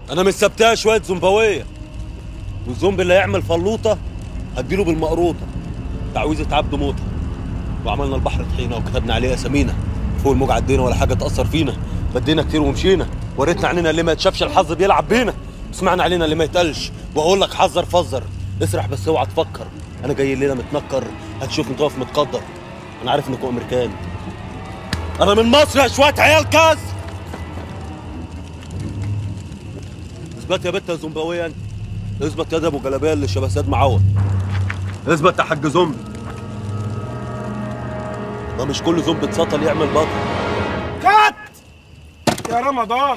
انا مش سبتها شويه زومباويه والزومبي اللي هيعمل فلوطه هديله بالمقروطه تعويذه عبد موته وعملنا البحر طحينه وكتبنا عليه اسامينا فوق الموج عدينا ولا حاجه تاثر فينا بدينا كتير ومشينا وريتنا عننا اللي ما يتشافش الحظ بيلعب بينا وسمعنا علينا اللي ما يتقالش واقول لك حذر فزر اسرح بس اوعى تفكر انا جاي الليله متنكر هتشوفني تقف متقدر انا عارف انكم امريكان انا من مصر يا شويه عيال كاس اثبت يا بت يا زومباويه انت اثبت يا ده ابو جلابيه اللي شبه سيد معوض اثبت يا حاج زومبي ما مش كل زومبي اتسطل يعمل بطل كات يا رمضان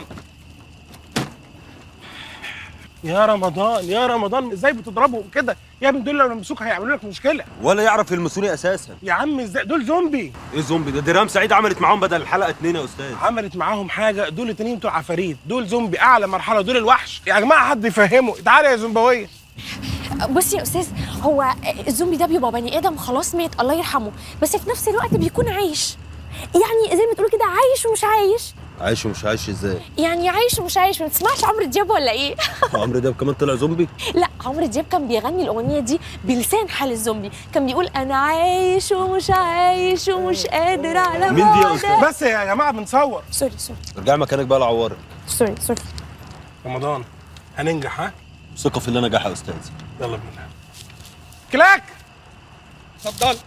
يا رمضان يا رمضان ازاي بتضربهم كده يا ابني دول لو لمسوك هيعملوا لك مشكله ولا يعرف يلمسوني اساسا يا عم ازاي دول زومبي ايه زومبي ده درام سعيد عملت معاهم بدل الحلقه اتنين يا استاذ عملت معاهم حاجه دول التانيين بتوع عفاريت دول زومبي اعلى مرحله دول الوحش يا جماعه حد يفهمه تعالى يا زومباويه بصي يا استاذ هو الزومبي ده بيبقى بني ادم خلاص مات الله يرحمه بس في نفس الوقت بيكون عايش يعني زي ما تقولوا كده عايش ومش عايش عايش ومش عايش ازاي يعني عايش ومش عايش ما بتسمعش عمرو دياب ولا ايه عمرو دياب كمان طلع زومبي لا عمرو دياب كان بيغني الاغنيه دي بلسان حال الزومبي كان بيقول انا عايش ومش عايش ومش قادر على مين دي يا بعدك. أستاذ؟ بس يا جماعه بنصور سوري سوري ارجع مكانك بقى لعوارك سوري سوري رمضان هننجح ها ثقه في اللي انا نجاح يا استاذ يلا بينا كلاك اتفضل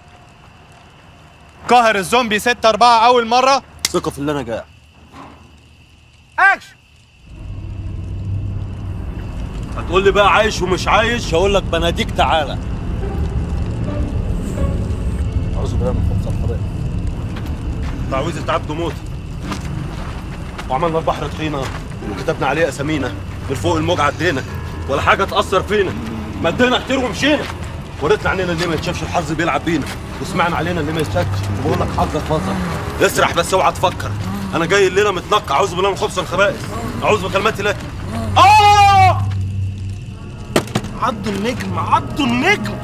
قهر الزومبي 6 4 اول مره ثقه في اللي انا نجاح اكشن هتقول لي بقى عايش ومش عايش هقول لك بناديك تعالى اعوذ بالله من خبث الخبائث تعويذة عبد موت وعملنا البحر طحينة وكتبنا عليه اسامينا من فوق الموج عدينا ولا حاجة تأثر فينا مدينا كتير ومشينا وريتنا عننا اللي ما يتشافش الحظ بيلعب بينا وسمعنا علينا اللي ما يتشافش وبقول لك حظك فظر اسرح بس اوعى تفكر انا جاي الليله متنقع اعوذ بالله من خبث الخبائث اعوذ بكلمات الله اه عضوا النجم عضوا النجم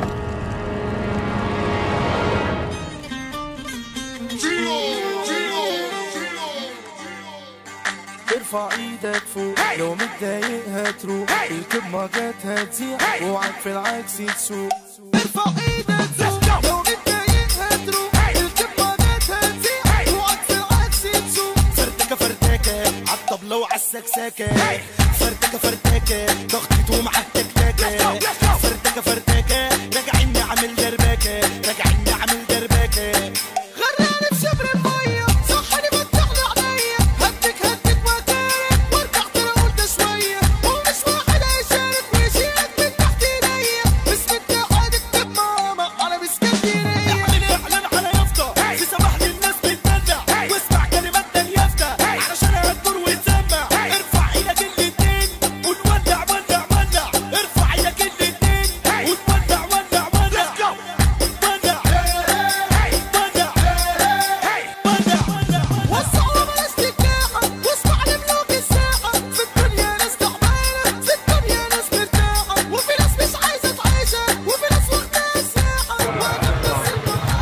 ارفع ايدك فوق لو متضايق هتروح الكب مجات هتزيح اوعك في العكس تسوق ارفع ايدك فوق لو متضايق هتروح الكب مجات هتزيح اوعك في العكس تسوق فرتكه فرتكه عالطبلة وعالسكسكه فرتكه فرتكه ضغطت ومعاك تكتكه فرتكه فرتكه راجعين نعمل دربكه راجعين نعمل دربكه غرقاني في شبر الميه صحني فتحني عينيا هدك هدك مكاني وارجع تاني قلت شويه ومش واحد هيشارك ويشيلك من تحت ايديا اسم التوحيد اكتب ماما انا باسكندريه اعلن اعلن على يافطه في سماح للناس بتبدع واسمع كلمات اليافطه علشان هتدور وتسمع ارفع ايدك الاتنين ونولع ولع ولع ارفع ايدك الاتنين ونولع ولع ولع ولع وسعوا بلاش تجاحة واسمع لملوك الساحة في الدنيا ناس تعبانة في الدنيا ناس مرتاحة وفي ناس مش عايزة تعيشها وفي ناس واخداها الساحة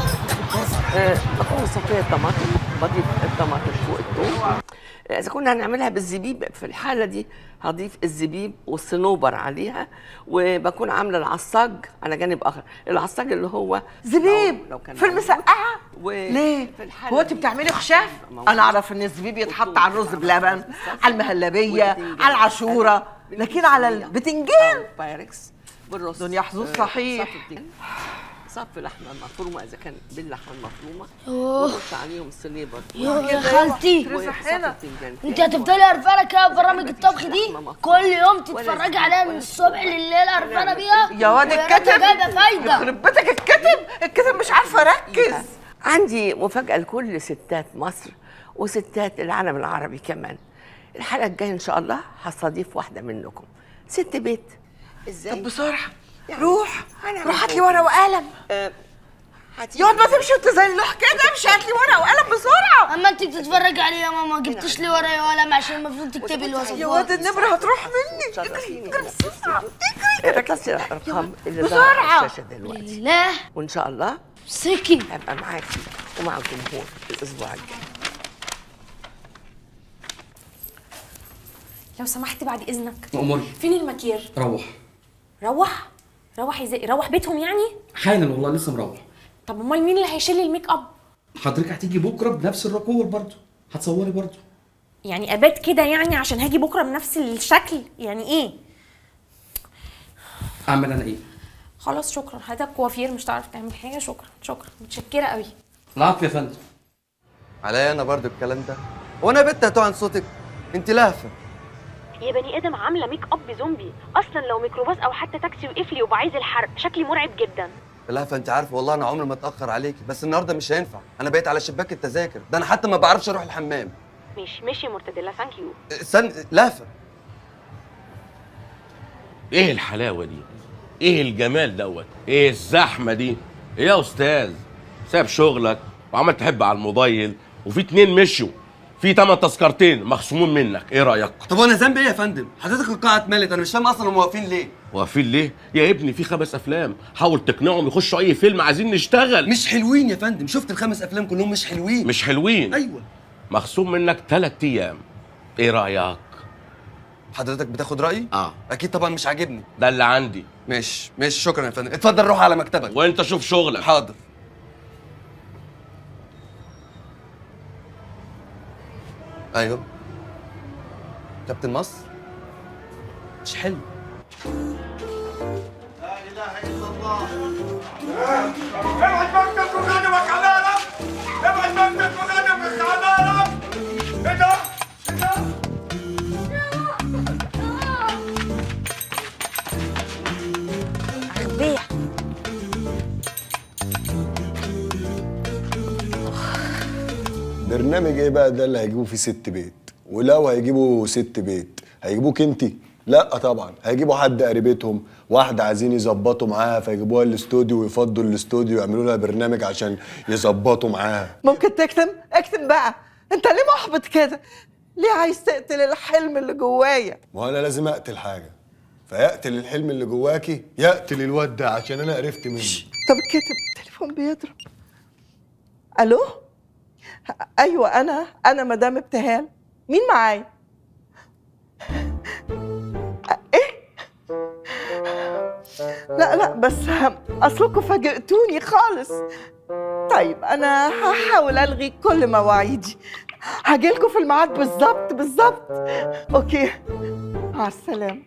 بكون صفية الطماطم بضيف الطماطم فوق الثوم اذا كنا هنعملها بالزبيب في الحاله دي هضيف الزبيب والصنوبر عليها وبكون عامله العصاج على جانب اخر العصاج اللي هو زبيب لو- لو كان في المسقعه و- ليه في الحالة هو انت دي- بتعملي خشاف موجود. انا اعرف ان الزبيب يتحط على الرز بلبن على المهلبيه والبتنجان. على العاشوره لكن على البتنجان أو بايركس بالرز دنيا حظوظ آه، صحيح. صف البتنجان. صف لحمه مفرومه اذا كان باللحمه المفرومه أوه. ورش عليهم صليبر يا خالتي وصف البتنجان. انت هتفضلي قرفانه كده ببرامج الطبخ دي كل يوم تتفرجي عليها من الصبح لليل قرفانه بيها يا واد ويا الكتب ريتها جايبه فايده يخرب بيتك الكتب الكتب مش عارفه اركز عندي مفاجأة لكل ستات مصر وستات العالم العربي كمان الحلقة الجاية إن شاء الله هستضيف واحدة منكم ست بيت ازاي؟ طب بسرعه يعني روح هنعمل روح هات لي إيه؟ ورقه وقلم آه، هاتي- يقعد ما تمشي وانت زي اللوح كده امشي هات لي ورقه وقلم بسرعه اما انت بتتفرجي عليه يا ماما جبتش لي ورقه وقلم عشان المفروض تكتبي يا الوصفات واد النبره هتروح مني شرفيني. اجري بسرعه اتصل على الأرقام اللي ظهرت بسرعه على الشاشة دلوقتي لله وإن شاء الله سكي هبقى معاكي ومع الجمهور الأسبوع الجاي لو سمحت بعد اذنك أموري فين المكير روح روح روح ازاي روح بيتهم يعني حالا والله لسه مروح طب امال مين اللي هيشيل الميك اب حضرتك هتيجي بكره بنفس الراكور برضه هتصوري برضه يعني ابات كده يعني عشان هاجي بكره بنفس الشكل يعني ايه اعمل انا ايه خلاص شكرا حضرتك كوافير مش هتعرف تعمل حاجه شكرا شكرا متشكره قوي العفو يا فندم عليا انا برضو الكلام ده وانا بنت هتوع عن صوتك انت لهفه يا بني ادم عامله ميك اب زومبي اصلا لو ميكروباص او حتى تاكسي وقف لي وبقى عايز الحرق شكلي مرعب جدا لهفه انت عارفه والله انا عمري ما اتاخر عليكي بس النهارده مش هينفع انا بقيت على شباك التذاكر ده انا حتى ما بعرفش اروح الحمام ماشي ماشي يا مرتديلا ثانك يو استنى لهفه ايه الحلاوه دي ايه الجمال دوت ايه الزحمه دي ايه يا استاذ ساب شغلك وعمال تحب على الموبايل وفي اتنين مشوا في تمن تذكرتين مخصومين منك ايه رايك طب وانا ذنبي ايه يا فندم حضرتك القاعه اتملت انا مش فاهم اصلا هم واقفين ليه واقفين ليه يا ابني في خمس افلام حاول تقنعهم يخشوا اي فيلم عايزين نشتغل مش حلوين يا فندم شفت الخمس افلام كلهم مش حلوين مش حلوين ايوه مخصوم منك ثلاث ايام ايه رايك حضرتك بتاخد رايي اه اكيد طبعا مش عاجبني ده اللي عندي ماشي ماشي شكرا يا فندم اتفضل روح على مكتبك وانت شوف شغلك حاضر ايوه كابتن مصر مش حلو ابعد مكتب وغنمك على الارض ابعد مكتب وغنمك على الارض ايه ده؟ ايه ده؟ غبية برنامج ايه بقى ده اللي هيجيبوا فيه ست بيت ولو هيجيبوا ست بيت هيجيبوك انت لا طبعا هيجيبوا حد قريبتهم واحدة عايزين يظبطوا معاها فيجيبوها الاستوديو ويفضوا الاستوديو يعملوا لها برنامج عشان يظبطوا معاها ممكن تكتم اكتم بقى انت ليه محبط كده ليه عايز تقتل الحلم اللي جوايا ما انا لازم اقتل حاجة فيقتل الحلم اللي جواكي يقتل الواد ده عشان انا قرفت منه طب كتب التليفون بيضرب الو ايوه انا انا مدام ابتهال مين معايا ايه لا لا بس اصلكم فاجئتوني خالص طيب انا هحاول الغي كل مواعيدي هجيلكوا في الميعاد بالظبط بالظبط اوكي مع السلامه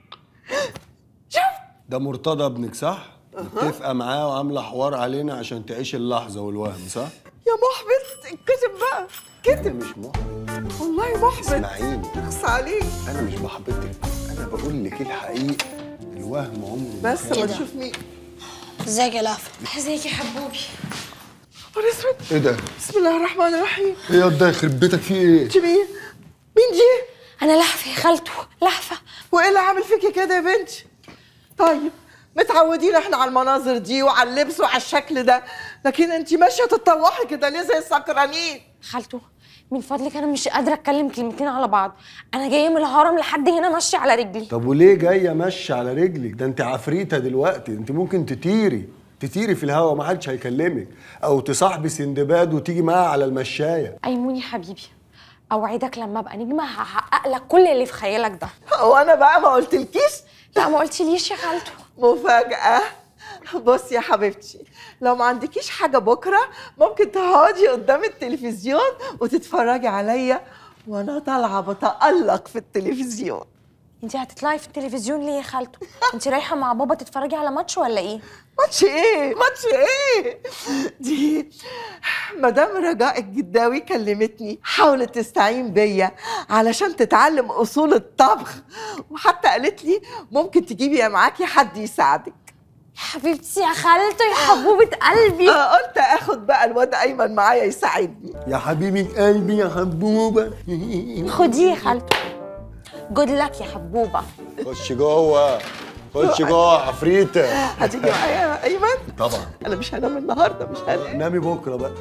ده مرتضى ابنك صح؟ متفقة معاه وعاملة حوار علينا عشان تعيش اللحظة والوهم صح؟ يا محبط كتب بقى كتب مش محبط والله محبط اسمعيني اخص عليك انا مش بحبطك انا بقول لك الحقيقة الوهم عمره ما بس كان. ما تشوف مين ازيك يا لهفة ازيك يا حبوبي نهار اسود ايه ده؟ بسم الله الرحمن الرحيم ايه يا ده يخرب بيتك فيه ايه؟ انت مين؟ مين دي؟ انا لهفه يا خالته لهفه وايه اللي عامل فيكي كده يا بنتي؟ طيب متعودين احنا على المناظر دي وعلى اللبس وعلى الشكل ده لكن انت ماشيه تتطوحي كده ليه زي السكرانين خالته من فضلك انا مش قادره اتكلم كلمتين على بعض انا جايه من الهرم لحد هنا ماشيه على رجلي طب وليه جاية ماشية على رجلك؟ ده انت عفريتة دلوقتي انت ممكن تطيري تطيري في الهوا ما حدش هيكلمك او تصاحبي سندباد وتيجي معاها على المشاية ايموني حبيبي اوعدك لما ابقى نجمه هحقق لك كل اللي في خيالك ده هو انا بقى ما قلتلكيش لا ما قلتليش يا خالته مفاجأة بصي يا حبيبتي لو ما عندكيش حاجة بكرة ممكن تقعدي قدام التلفزيون وتتفرجي عليا وانا طالعة بتألق في التلفزيون انت هتطلعي في التلفزيون ليه يا خالته انت رايحه مع بابا تتفرجي على ماتش ولا ايه ماتش ايه ماتش ايه دي مدام رجاء الجداوي كلمتني حاولت تستعين بيا علشان تتعلم اصول الطبخ وحتى قالت لي ممكن تجيبي معاكي حد يساعدك حبيبتي يا خالته يا حبوبه قلبي آه قلت اخد بقى الواد ايمن معايا يساعدني يا حبيبي قلبي يا حبوبة خديه يا خالته جود لك يا حبوبه خش جوه خش جوه عفريتة هتيجي معايا يا ايمن طبعا انا مش هنام النهارده مش هنام نامي بكرة بقى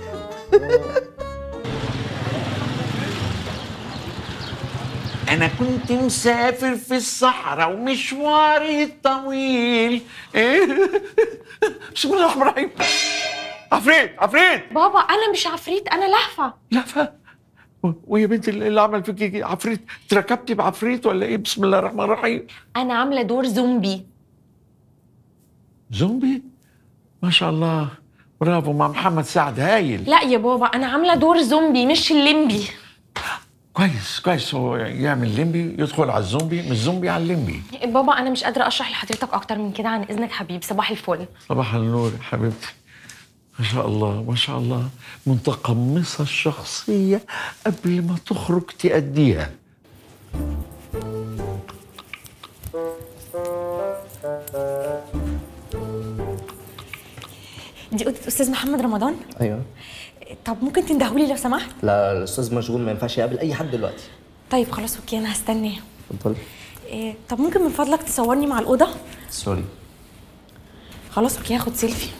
أنا كنت مسافر في الصحراء ومشواري طويل إيه؟ بسم الله الرحمن الرحيم عفريت عفريت بابا انا مش عفريت انا لهفه لهفة و- ويا بنتي اللي اللي عمل فيكي عفريت تركبتي بعفريت ولا ايه بسم الله الرحمن الرحيم انا عامله دور زومبي زومبي ما شاء الله برافو مع محمد سعد هايل لا يا بابا انا عامله دور زومبي مش الليمبي كويس كويس هو يعمل ليمبي يدخل على الزومبي من الزومبي على الليمبي بابا انا مش قادره اشرح لحضرتك اكتر من كده عن اذنك حبيبي صباح الفل صباح النور يا حبيبتي ما شاء الله ما شاء الله متقمصة الشخصية قبل ما تخرج تأديها دي اوضه استاذ محمد رمضان ايوه طب ممكن تندهولي لو سمحت لا الاستاذ مشغول ما ينفعش يقابل اي حد دلوقتي طيب خلاص اوكي انا هستناه اتفضل إيه طب ممكن من فضلك تصورني مع الاوضه سوري خلاص اوكي هاخد سيلفي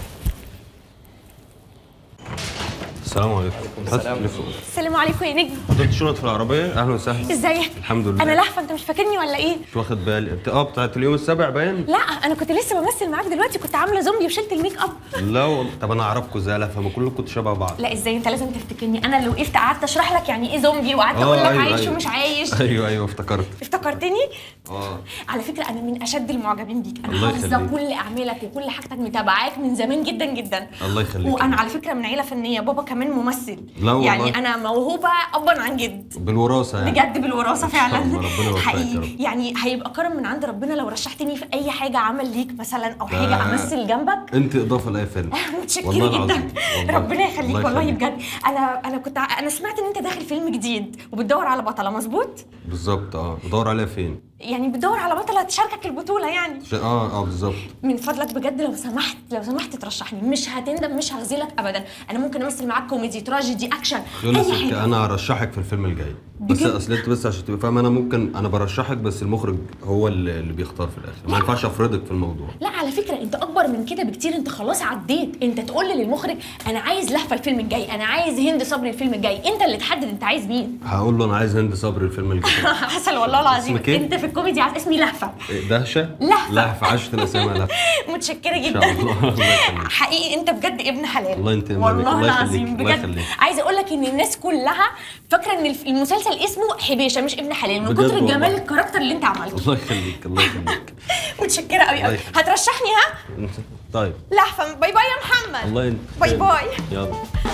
السلام عليكم السلام. السلام عليكم يا نجم حضرتك شنط في العربيه اهلا وسهلا ازيك الحمد لله انا لهفه انت مش فاكرني ولا ايه مش واخد بالي انت اه بتاعت اليوم السابع باين لا انا كنت لسه بمثل معاك دلوقتي كنت عامله زومبي وشلت الميك اب لا والله طب انا اعرفكم ازاي لا فما كلكم كنتوا شبه بعض لا ازاي انت لازم تفتكرني انا اللي وقفت قعدت اشرح لك يعني ايه زومبي وقعدت آه، اقول لك أيوة، عايش أيوة. ومش عايش ايوه ايوه افتكرت افتكرتني اه على فكره انا من اشد المعجبين بيك انا الله حافظه يخليك. كل اعمالك وكل حاجتك متابعاك من زمان جدا جدا الله يخليك وانا على فكره من عيله فنيه بابا كمان ممثل لا والله. يعني انا موهوبه ابا عن جد بالوراثه يعني بجد بالوراثه إن شاء فعلا الله، ربنا يوفقك يا حقيقي رب. يعني هيبقى كرم من عند ربنا لو رشحتني في اي حاجه عمل ليك مثلا او حاجه آه. امثل جنبك انت اضافه لاي فيلم متشكره والله جدا العظيم والله. ربنا يخليك الله والله يخليك. بجد انا انا كنت ع- انا سمعت ان انت داخل فيلم جديد وبتدور على بطله مظبوط بالظبط اه بدور عليها فين يعني بتدور على بطله تشاركك البطوله يعني ش- اه اه بالظبط من فضلك بجد لو سمحت لو سمحت ترشحني مش هتندم مش هخذلك ابدا انا ممكن امثل معاك كوميدي تراجيدي اكشن خلص اي حاجه انا هرشحك في الفيلم الجاي بس بجد؟ اصل انت بس عشان تبقى فاهم انا ممكن انا برشحك بس المخرج هو اللي اللي بيختار في الاخر ما ينفعش افرضك في الموضوع لا على فكره انت اكبر من كده بكتير انت خلاص عديت انت تقول للمخرج انا عايز لهفه الفيلم الجاي انا عايز هند صبري الفيلم الجاي انت اللي تحدد انت عايز مين هقول له انا عايز هند صبري الفيلم الجاي حسن والله العظيم اسمك إيه؟ انت في الكوميدي عارف اسمي لهفه إيه، دهشه لهفة. لهفه عشت الاسامي لهفه متشكره ان جدا شاء الله الله يخليك حقيقي انت بجد ابن حلال الله ينتقم منك. والله الله يخليك. العظيم الله بجد يخليك. عايزه اقول لك ان الناس كلها فاكره ان الف- المسلسل اسمه حبيشه مش ابن حلال من بجد كتر والله. جمال الكاركتر اللي انت عملته الله يخليك الله يخليك متشكره قوي الله قوي يخليك. هترشحني ها طيب لحفه باي باي يا محمد الله ين... باي باي يلا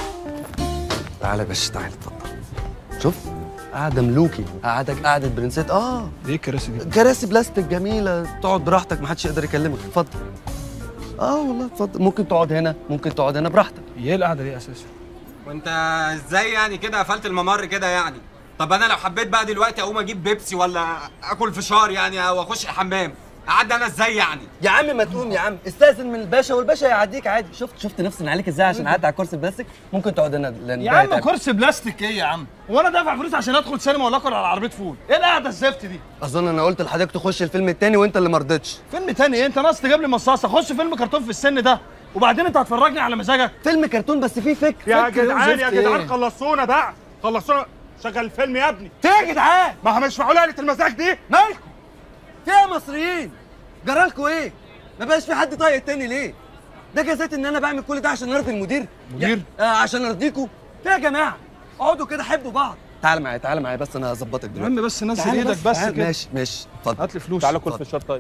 تعالى يا باشا تعالى اتفضل شوف قاعدة ملوكي قاعدة قاعدة برنسيت اه ايه الكراسي دي؟ كراسي بلاستيك جميلة تقعد براحتك محدش يقدر يكلمك اتفضل اه والله اتفضل ممكن تقعد هنا ممكن تقعد هنا براحتك ايه القعده دي اساسا؟ وانت ازاي يعني كده قفلت الممر كده يعني طب انا لو حبيت بقى دلوقتي اقوم اجيب بيبسي ولا اكل فشار يعني او اخش الحمام اعدي انا ازاي يعني يا عم ما تقوم يا عم استاذن من الباشا والباشا يعديك عادي شفت شفت نفسي عليك ازاي عشان قعدت على الكرسي البلاستيك ممكن تقعد هنا لان يا ده عم هيتعب. كرسي بلاستيك ايه يا عم؟ هو انا دافع فلوس عشان ادخل سينما ولا اكل على عربيه فول؟ ايه القعده الزفت دي؟ اظن انا قلت لحضرتك تخش الفيلم التاني وانت اللي ما رضيتش فيلم تاني ايه؟ انت ناقص تجيب لي مصاصه، خش فيلم كرتون في السن ده، وبعدين انت هتفرجني على مزاجك؟ فيلم كرتون بس فيه فكر يا فكر جدعان يا وزفت جدعان إيه؟ خلصونا بقى، خلصونا شغل الفيلم يا ابني. في يا جدعان؟ ما مش معقول قله المزاج دي؟ مالكم؟ فيها مصريين جرالكوا ايه؟ ما بقاش في حد طايق التاني ليه؟ ده جزات ان انا بعمل كل ده عشان ارضي المدير؟ مدير؟ آه عشان ارضيكوا؟ في يا جماعه اقعدوا كده حبوا بعض تعال معايا تعال معايا بس انا هظبطك دلوقتي عم بس نزل تعال ايدك بس تعال، كده. ماشي ماشي اتفضل هات لي فلوس تعال تعالى كل فشار طيب.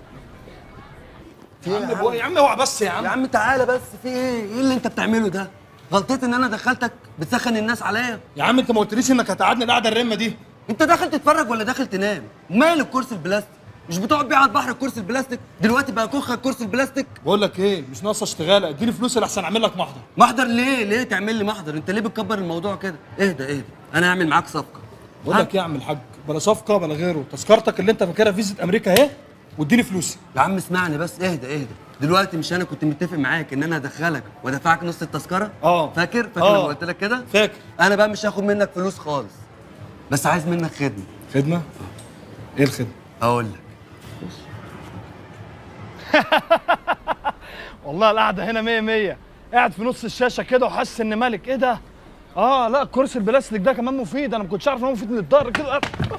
في يا عم بقى- يا عم اوعى بس يا عم يا عم تعالى بس في ايه؟ ايه اللي انت بتعمله ده؟ غلطتي ان انا دخلتك بتسخن الناس عليا يا عم انت ما قلتليش انك هتقعدني القعده الرمه دي. انت داخل تتفرج ولا داخل تنام؟ مال الكرسي البلاستيك؟ مش بتقعد بيه على البحر الكرسي البلاستيك؟ دلوقتي بقى كوخك كرسي البلاستيك؟ بقول لك ايه؟ مش ناقصه اشتغاله، اديني فلوس اللي احسن اعمل لك محضر. محضر ليه؟ ليه تعمل لي محضر؟ انت ليه بتكبر الموضوع كده؟ اهدى اهدى انا هعمل معاك صفقه بقول لك ايه يا عم الحاج؟ بلا صفقه بلا غيره، تذكرتك اللي انت فاكرها فيزا امريكا اهي واديني فلوسي. يا عم اسمعني بس اهدى اهدى دلوقتي مش انا كنت متفق معاك ان انا هدخلك وادفعك نص التذكره اه فاكر فاكر آه. لما قلت لك كده فاكر انا بقى مش هاخد منك فلوس خالص بس عايز منك خدمه خدمه ايه الخدمه هقول لك والله القعده هنا 100 100 قاعد في نص الشاشه كده وحاسس ان ملك ايه ده اه لا الكرسي البلاستيك ده كمان مفيد انا ما كنتش عارف ان هو مفيد للظهر كده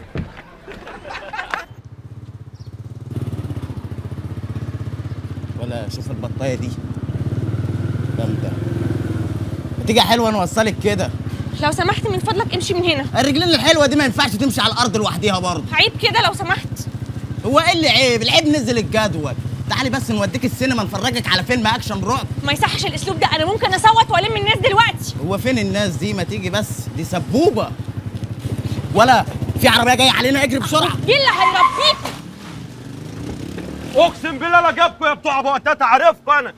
ولا شوف البطايه دي جامده ما تيجي يا حلوه نوصلك كده لو سمحت من فضلك امشي من هنا الرجلين الحلوه دي ما ينفعش تمشي على الارض لوحديها برضه عيب كده لو سمحت هو ايه اللي عيب العيب نزل الجدول تعالي بس نوديك السينما نفرجك على فيلم اكشن رعب ما يصحش الاسلوب ده انا ممكن اصوت والم الناس دلوقتي هو فين الناس دي ما تيجي بس دي سبوبه ولا في عربيه جايه علينا اجري بسرعه ايه اللي هيربيكوا اقسم بالله لا جابكم يا بتوع ابو قتاته عارفكم انا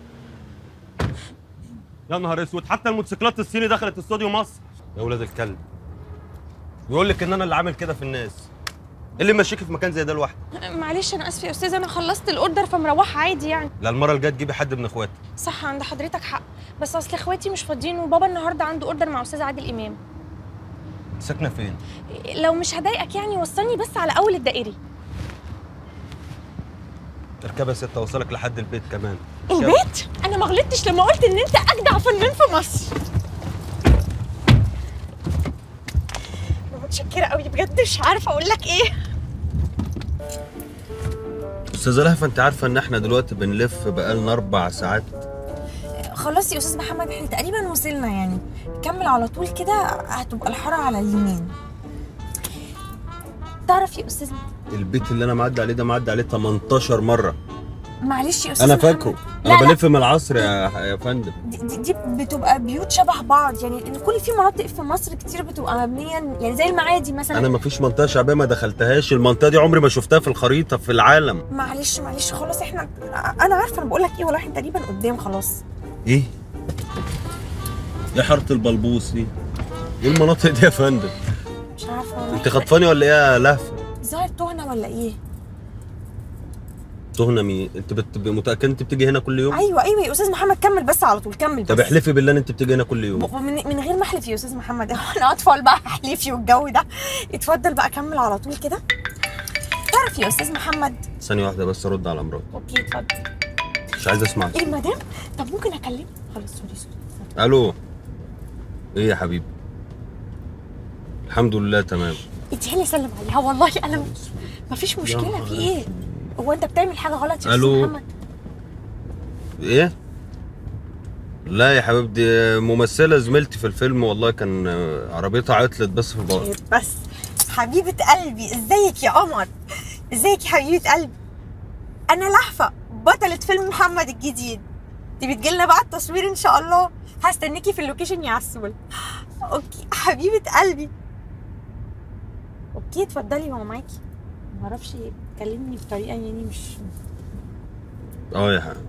يا نهار اسود حتى الموتوسيكلات الصيني دخلت استوديو مصر يا ولاد الكلب بيقول لك ان انا اللي عامل كده في الناس ايه اللي ماشيكي في مكان زي ده لوحدك معلش انا اسفه يا استاذ انا خلصت الاوردر فمروحه عادي يعني لا المره الجايه تجيبي حد من اخواتي صح عند حضرتك حق بس اصل اخواتي مش فاضيين وبابا النهارده عنده اوردر مع استاذ عادل امام ساكنه فين لو مش هضايقك يعني وصلني بس على اول الدائري اركبها يا ست اوصلك لحد البيت كمان البيت انا ما غلطتش لما قلت ان انت اجدع فنان في مصر انا متشكره قوي بجد مش عارفه اقول لك ايه استاذه لهفه انت عارفه ان احنا دلوقتي بنلف بقالنا اربع ساعات خلاص يا استاذ محمد احنا تقريبا وصلنا يعني كمل على طول كده هتبقى الحاره على اليمين تعرف يا استاذ البيت اللي انا معدي عليه ده معدي عليه 18 مره معلش يا استاذ انا محمد. فاكره لا انا لا بلف من العصر يا يا فندم دي, دي, دي بتبقى بيوت شبه بعض يعني ان كل في مناطق في مصر كتير بتبقى مبنيه يعني زي المعادي مثلا انا ما فيش منطقه شعبيه ما دخلتهاش المنطقه دي عمري ما شفتها في الخريطه في العالم معلش معلش خلاص احنا انا عارفه انا بقول لك ايه والله احنا تقريبا قدام خلاص ايه يا حاره البلبوس دي ايه المناطق دي يا فندم مش عارفه والله انت خطفاني ولا ايه يا لهفه ظاهر تهنا ولا ايه تهنا مين انت بت... متاكد انت بتيجي هنا كل يوم ايوه ايوه يا استاذ محمد كمل بس على طول كمل بس طب احلفي بالله ان انت بتيجي هنا كل يوم من, من غير ما احلف يا استاذ محمد احنا اطفال بقى احلفي والجو ده اتفضل بقى كمل على طول كده تعرف يا استاذ محمد ثانيه واحده بس ارد على مراتي اوكي اتفضل مش عايز اسمع ايه المدام طب ممكن اكلمه خلاص سوري سوري الو ايه يا حبيبي الحمد لله تمام اديها لي سلم عليها والله انا مفيش مشكله في ايه هو انت بتعمل حاجه غلط يا استاذ ألو. محمد ايه لا يا حبيبي دي ممثله زميلتي في الفيلم والله كان عربيتها عطلت بس في البقر بس حبيبه قلبي ازيك يا قمر ازيك يا حبيبه قلبي انا لهفه بطله فيلم محمد الجديد دي بتجيلنا بقى التصوير ان شاء الله هستنيكي في اللوكيشن يا عسول اوكي حبيبه قلبي اوكي اتفضلي هو معاكي معرفش تكلمني بطريقه يعني مش اه يا حبيبي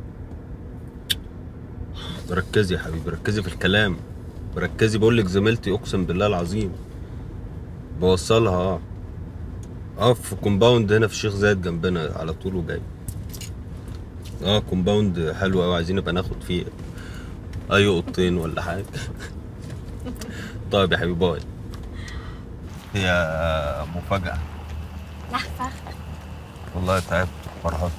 ركزي يا حبيبي ركزي في الكلام ركزي بقول لك زميلتي اقسم بالله العظيم بوصلها اه اه في كومباوند هنا في الشيخ زايد جنبنا على طول وجاي اه كومباوند حلو قوي عايزين نبقى ناخد فيه اي اوضتين ولا حاجه طيب يا حبيبي باي هي مفاجأة لهفه والله تعبت فرحت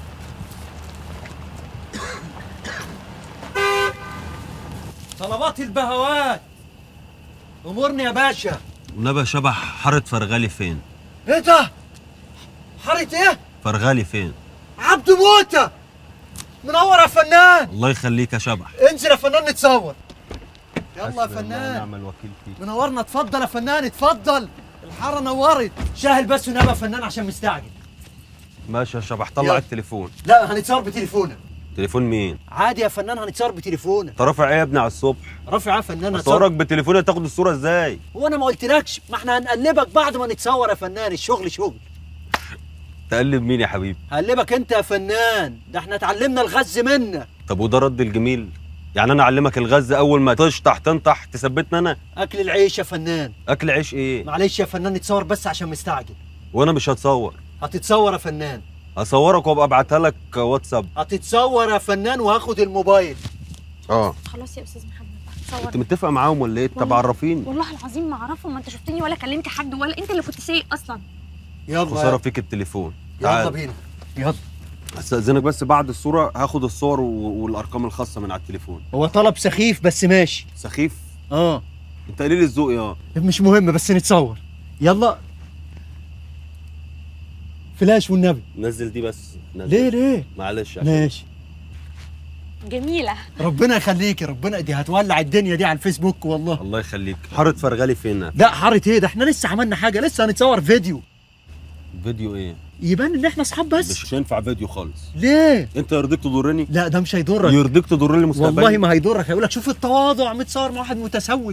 طلبات البهوات امورني يا باشا ونبى شبح حارة فرغالي فين؟ ايه ده حارة ايه فرغالي فين؟ عبد موتة منور يا فنان الله يخليك يا شبح انزل يا فنان نتصور يلا يا حسبي الله فنان ونعم الوكيل فيك منورنا اتفضل يا فنان اتفضل الحارة نورت شاهل بس ونبى يا فنان عشان مستعجل ماشي يا شبح طلع يلا. التليفون لا هنتصور بتليفونك تليفون مين؟ عادي يا فنان هنتصور بتليفونك انت رافع ايه يا ابني على الصبح؟ رافع يا فنان هتصور صورك بتليفونك تاخد الصورة ازاي؟ هو انا ما قلتلكش ما احنا هنقلبك بعد ما نتصور يا فنان الشغل شغل تقلب مين يا حبيبي؟ هقلبك انت يا فنان ده احنا اتعلمنا الغز منك طب وده رد الجميل؟ يعني انا اعلمك الغز اول ما تشطح تنطح تثبتني انا؟ اكل العيش يا فنان اكل عيش ايه؟ معلش يا فنان نتصور بس عشان مستعجل وانا مش هتصور هتتصور يا فنان هصورك وابقى ابعتها لك واتساب هتتصور يا فنان وهاخد الموبايل اه خلاص يا استاذ محمد صور انت متفق معاهم ولا ايه؟ طب والله- عرفيني والله العظيم ما اعرفهم ما انت شفتني ولا كلمت حد ولا انت اللي كنت سايق اصلا يلا خسارة فيك التليفون يلا تعال. بينا يلا استاذنك بس بعد الصورة هاخد الصور و- والارقام الخاصة من على التليفون هو طلب سخيف بس ماشي سخيف؟ اه انت قليل الذوق يا مش مهم بس نتصور يلا فلاش والنبي نزل دي بس نزل. ليه ليه معلش عشان ماشي جميله ربنا يخليكي ربنا دي هتولع الدنيا دي على الفيسبوك والله الله يخليك حاره فرغلي فين لا حاره ايه ده احنا لسه عملنا حاجه لسه هنتصور فيديو فيديو ايه يبان ان احنا اصحاب بس مش هينفع فيديو خالص ليه انت يرضيك تضرني لا ده مش هيضرك يرضيك تضرني مستقبلي والله ما هيضرك هيقول لك شوف التواضع متصور مع واحد متسول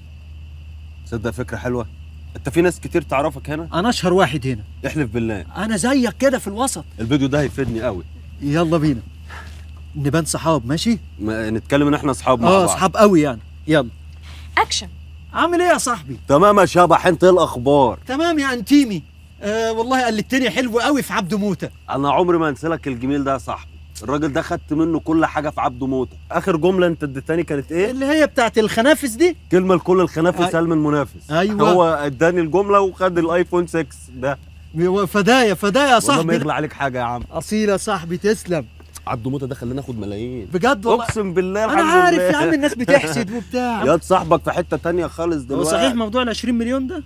تصدق فكره حلوه انت في ناس كتير تعرفك هنا انا اشهر واحد هنا احلف بالله انا زيك كده في الوسط الفيديو ده هيفيدني قوي يلا بينا نبان صحاب ماشي ما نتكلم ان احنا اصحاب مع اه بعض صحاب قوي يعني يلا اكشن عامل ايه يا صاحبي تمام يا شبح انت ايه الاخبار تمام يا انتيمي آه والله قلدتني حلو قوي في عبده موته انا عمري ما انسى لك الجميل ده يا صاحبي الراجل ده خدت منه كل حاجه في عبده موته اخر جمله انت اديتني كانت ايه اللي هي بتاعت الخنافس دي كلمه لكل الخنافس أي- سلم المنافس أيوة. هو اداني الجمله وخد الايفون 6 ده فدايا فدايا يا والله ما صاحبي يغلى عليك حاجه يا عم اصيل يا صاحبي تسلم عبده موته ده خلينا ناخد ملايين بجد والله اقسم بالله انا الحمد عارف لله. يا عم الناس بتحسد وبتاع ياد صاحبك في حته تانية خالص هو دلوقتي صحيح موضوع ال 20 مليون ده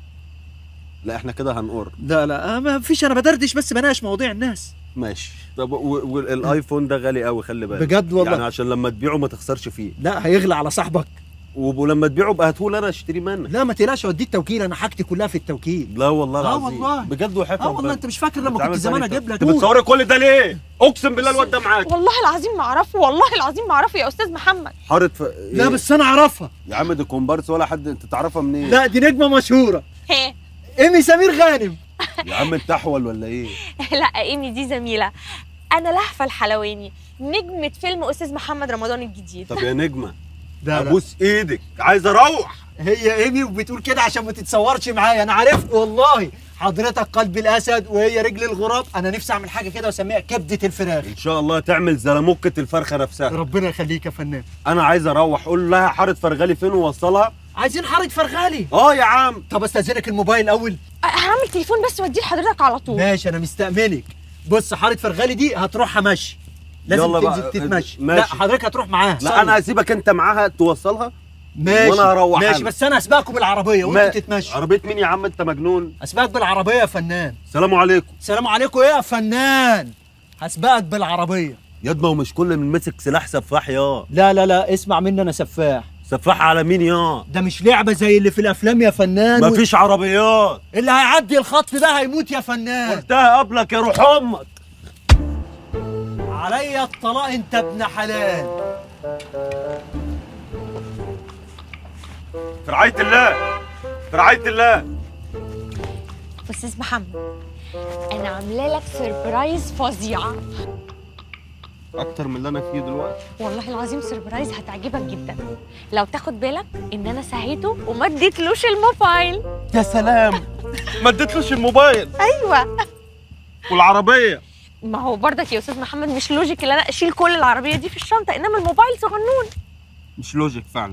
لا احنا كده هنقر لا لا آه، ما فيش انا بدردش بس بناقش مواضيع الناس ماشي طب و- والايفون ده غالي قوي خلي بالك بجد والله. يعني عشان لما تبيعه ما تخسرش فيه لا هيغلى على صاحبك و- ولما تبيعه بقى هاتهولي انا اشتري منك لا ما تقلقش اوديك توكيل انا حاجتي كلها في التوكيل لا والله اه العظيم والله بجد وحياة اه والله ربنا. انت مش فاكر لما بتعمل كنت زمان تاني اجيب لك انت بتصوري كل ده ليه؟ اقسم بالله الواد ده معاك والله العظيم ما اعرفه والله العظيم ما اعرفه يا استاذ محمد حارة ف... لا بس انا اعرفها يا عم دي كومبارس ولا حد انت تعرفها منين؟ لا دي نجمه مشهوره هي ايمي سمير غانم يا عم انت احول ولا ايه؟ لا ايمي دي زميله انا لهفه الحلواني نجمه فيلم استاذ محمد رمضان الجديد طب يا نجمه لا لا. ابوس ايدك عايز اروح هي ايمي وبتقول كده عشان ما تتصورش معايا انا عرفت والله حضرتك قلب الاسد وهي رجل الغراب انا نفسي اعمل حاجه كده واسميها كبده الفراخ ان شاء الله تعمل زلموكة الفرخه نفسها ربنا يخليك يا فنان انا عايز اروح قول لها حاره فرغلي فين ووصلها عايزين حاره فرغالي اه يا عم طب استاذنك الموبايل الاول هعمل تليفون بس واديه لحضرتك على طول ماشي انا مستأمنك بص حاره فرغالي دي هتروحها مشي لازم يلا بقى. تنزل تتمشي ماشي. لا حضرتك هتروح معاها لا صلي. انا هسيبك انت معاها توصلها ماشي وانا هروح ماشي أنا. بس انا اسبقكم بالعربيه ما- وانتوا تتمشوا عربيه مين يا عم انت مجنون اسبقك بالعربيه يا فنان سلام عليكم سلام عليكم ايه يا فنان هسبقك بالعربيه ياد ما هو مش كل من مسك سلاح سفاح يا لا لا لا اسمع مني انا سفاح سفاح على مين يا ده مش لعبه زي اللي في الافلام يا فنان و- مفيش عربيات اللي هيعدي الخط ده هيموت يا فنان قلتها قبلك يا روح امك عليا الطلاق انت ابن حلال في رعايه الله في رعايه الله استاذ محمد انا عامله لك سربرايز فظيعه اكتر من اللي انا فيه دلوقتي والله العظيم سربرايز هتعجبك جدا لو تاخد بالك ان انا سهيته وما اديتلوش الموبايل يا سلام ما اديتلوش الموبايل ايوه والعربيه ما هو برضك يا استاذ محمد مش لوجيك ان انا اشيل كل العربيه دي في الشنطه انما الموبايل صغنون مش لوجيك فعلا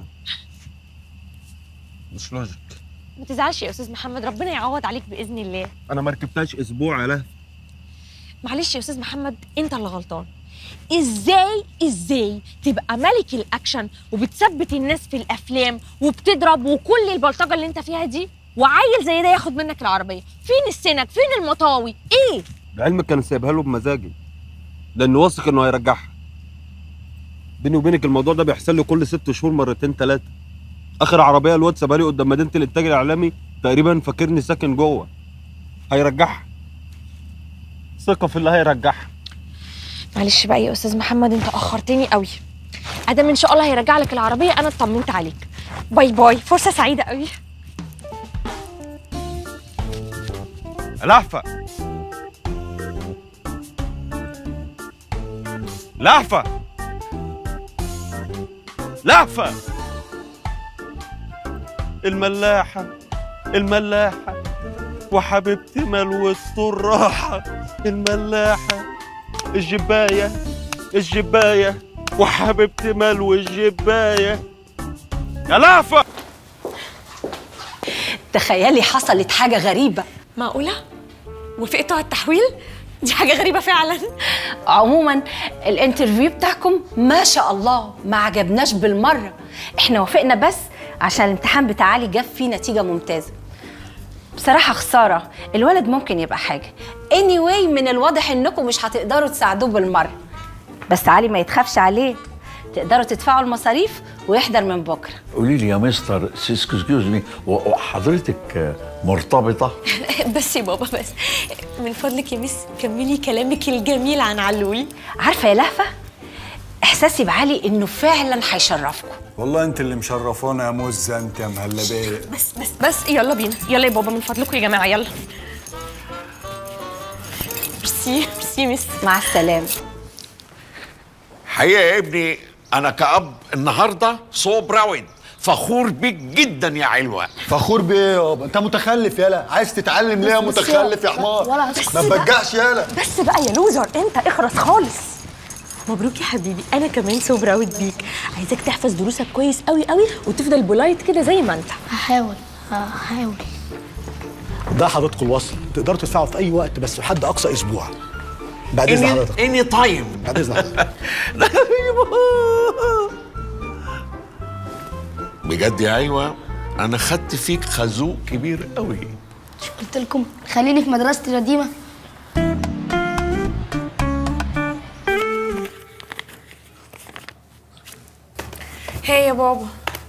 مش لوجيك ما تزعلش يا استاذ محمد ربنا يعوض عليك باذن الله انا ما ركبتهاش اسبوع يا لهوي معلش يا استاذ محمد انت اللي غلطان ازاي ازاي تبقى ملك الاكشن وبتثبت الناس في الافلام وبتضرب وكل البلطجه اللي انت فيها دي وعيل زي ده ياخد منك العربيه فين السنك فين المطاوي ايه لعلمك كان سايبها له بمزاجي لانه واثق انه هيرجعها بيني وبينك الموضوع ده بيحصل لي كل ست شهور مرتين ثلاثه اخر عربيه الواد سابها لي قدام مدينه الانتاج الاعلامي تقريبا فاكرني ساكن جوه هيرجعها ثقه في اللي هيرجعها معلش بقى يا استاذ محمد انت اخرتني قوي ادم ان شاء الله هيرجع لك العربيه انا اطمنت عليك باي باي فرصه سعيده قوي لهفة لهفة لهفة الملاحه الملاحه وحبيبتي ملوت الراحه الملاحه الجبايه الجبايه وحبيبتي ملو الجبايه يا لهفة تخيلي حصلت حاجة غريبة معقوله وفي قطع التحويل دي حاجه غريبه فعلا عموما الانترفيو بتاعكم ما شاء الله ما عجبناش بالمرة احنا وافقنا بس عشان الامتحان بتاع علي جاب فيه نتيجة ممتازة بصراحة خسارة الولد ممكن يبقى حاجة anyway من الواضح انكم مش هتقدروا تساعدوه بالمرة بس علي ما يتخافش عليه تقدروا تدفعوا المصاريف ويحضر من بكره قولي لي يا مستر سيسكوزكيوز مي وحضرتك مرتبطه بس يا بابا بس من فضلك يا مس كملي كلامك الجميل عن علول عارفه يا لهفه احساسي بعلي انه فعلا هيشرفكم والله انت اللي مشرفانا يا مزه انت يا مهلبيه بس بس بس يلا بينا يلا يا بابا من فضلكم يا جماعه يلا ميرسي ميرسي مس مع السلامه حقيقه يا ابني انا كأب النهارده سو براود فخور بيك جدا يا علوة فخور بايه يابا انت متخلف يالا عايز تتعلم ليه يا بس- بس متخلف يا يا- حمار ولا بس ما بقى. تبجعش يالا بس بقى يا لوزر انت اخرس خالص مبروك يا حبيبي انا كمان سو براود بيك عايزاك تحفظ دروسك كويس قوي قوي وتفضل بولايت كده زي ما انت هحاول هحاول ده حضرتكم الوصل تقدروا تدفعوا في اي وقت بس لحد اقصى اسبوع بعد اذن حضرتك اني تايم بعد اذن حضرتك بجد يا علوة انا خدت فيك خازوق كبير قوي قلت لكم خليني في مدرستي القديمه هي يا بابا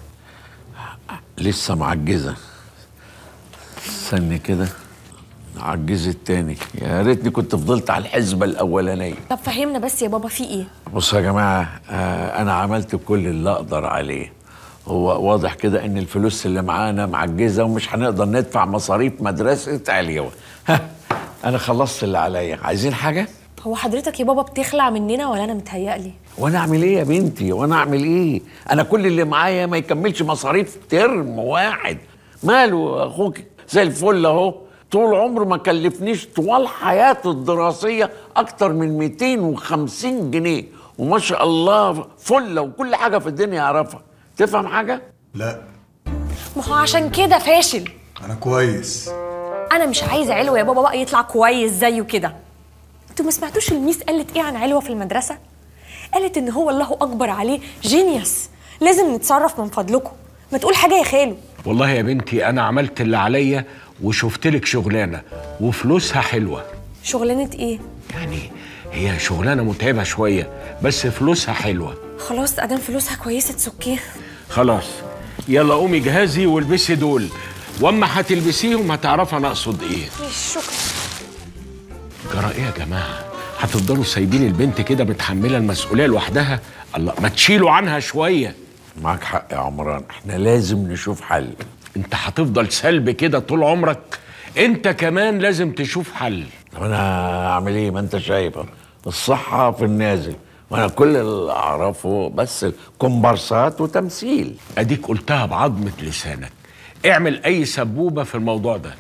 لسه معجزه استني كده عجزت تاني يا ريتني كنت فضلت على الحسبه الاولانيه طب فهمنا بس يا بابا في ايه بصوا يا جماعة آه أنا عملت كل اللي أقدر عليه هو واضح كده إن الفلوس اللي معانا معجزة ومش هنقدر ندفع مصاريف مدرسة عليوة ها أنا خلصت اللي عليا عايزين حاجة؟ هو حضرتك يا بابا بتخلع مننا ولا انا متهيألي وأنا أعمل إيه يا بنتي؟ وأنا أعمل إيه؟ أنا كل اللي معايا ما يكملش مصاريف ترم واحد ماله أخوك زي الفل أهو طول عمره ما كلفنيش طوال حياته الدراسية أكتر من 250 جنيه وما شاء الله فلة وكل حاجة في الدنيا يعرفها تفهم حاجة؟ لا ما هو عشان كده فاشل انا كويس انا مش عايزه علوه يا بابا بقى يطلع كويس زيه كده انتوا ما سمعتوش الميس قالت ايه عن علوه في المدرسه قالت ان هو الله اكبر عليه جينيوس لازم نتصرف من فضلكم ما تقول حاجه يا خالو والله يا بنتي انا عملت اللي عليا وشفت لك شغلانه وفلوسها حلوه شغلانه ايه يعني هي شغلانه متعبه شويه بس فلوسها حلوه خلاص ادام فلوسها كويسه تسكيه خلاص يلا قومي جهزي والبسي دول واما هتلبسيهم هتعرفي انا اقصد ايه شكرا جرى ايه يا جماعه هتفضلوا سايبين البنت كده متحمله المسؤوليه لوحدها الله ما تشيلوا عنها شويه معاك حق يا عمران احنا لازم نشوف حل انت هتفضل سلبي كده طول عمرك انت كمان لازم تشوف حل طب انا اعمل ايه ما انت شايفه الصحه في النازل وانا كل اللي اعرفه بس كومبارسات وتمثيل اديك قلتها بعظمه لسانك اعمل اي سبوبه في الموضوع ده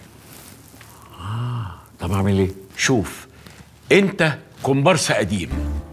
طب اعمل ايه شوف انت كومبارس قديم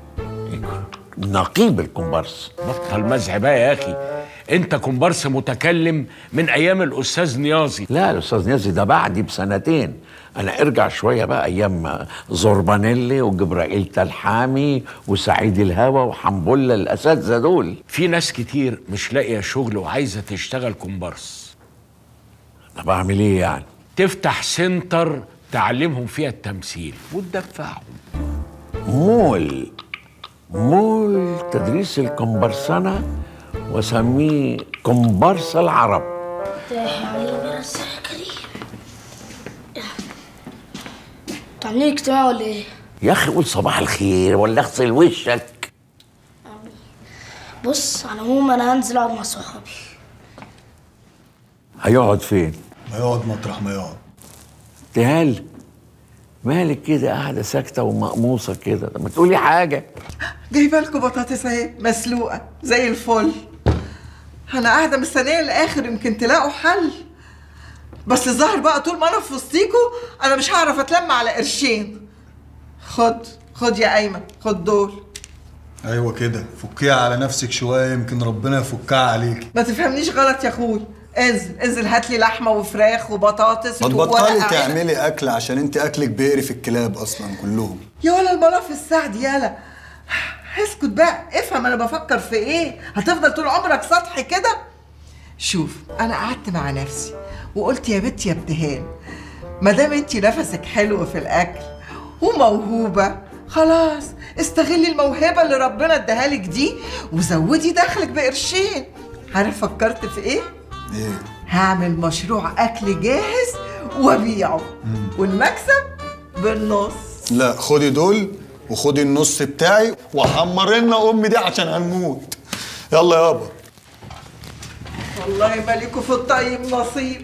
نقيب الكومبارس بطل مزح بقى يا اخي انت كومبارس متكلم من ايام الاستاذ نيازي لا الاستاذ نيازي ده بعدي بسنتين انا ارجع شويه بقى ايام زوربانيلي وجبرائيل تلحامي وسعيد الهوى وحنبله الاساتذه دول في ناس كتير مش لاقيه شغل وعايزه تشتغل كومبارس طب اعمل ايه يعني تفتح سنتر تعلمهم فيها التمثيل وتدفعهم مول مول تدريس الكومبارسنة واسميه كومبارس العرب علينا بس يا كريم انتوا عاملين اجتماع ولا ايه؟ يا اخي قول صباح الخير ولا اغسل وشك بص على العموم انا هنزل اقعد مع صحابي هيقعد فين ما يقعد مطرح ما يقعد تهال مالك كده قاعدة ساكتة ومقموصة كده طب ما تقولي حاجة جايبه لكم بطاطس اهي مسلوقه زي الفل انا قاعده مستنيه للاخر يمكن تلاقوا حل بس الظاهر بقى طول ما انا في وسطيكوا انا مش هعرف اتلم على قرشين خد خد يا ايمن خد دول ايوه كده فكيها على نفسك شويه يمكن ربنا يفكها عليك ما تفهمنيش غلط يا اخوي انزل انزل هات لي لحمه وفراخ وبطاطس ما وورق تبطلي عنب. تعملي اكل عشان انت اكلك بيقرف الكلاب اصلا كلهم يا ولا الملف السعد يالا اسكت بقى افهم انا بفكر في ايه هتفضل طول عمرك سطحي كده شوف انا قعدت مع نفسي وقلت يا بنت يا ابتهال ما دام انت نفسك حلو في الاكل وموهوبه خلاص استغلي الموهبة اللي ربنا اداها لك دي وزودي دخلك بقرشين عارف فكرت في ايه؟ ايه هعمل مشروع اكل جاهز وابيعه والمكسب بالنص لا خدي دول وخدي النص بتاعي وحمر لنا امي دي عشان هنموت يلا يابا والله مالكوا في الطيب نصيب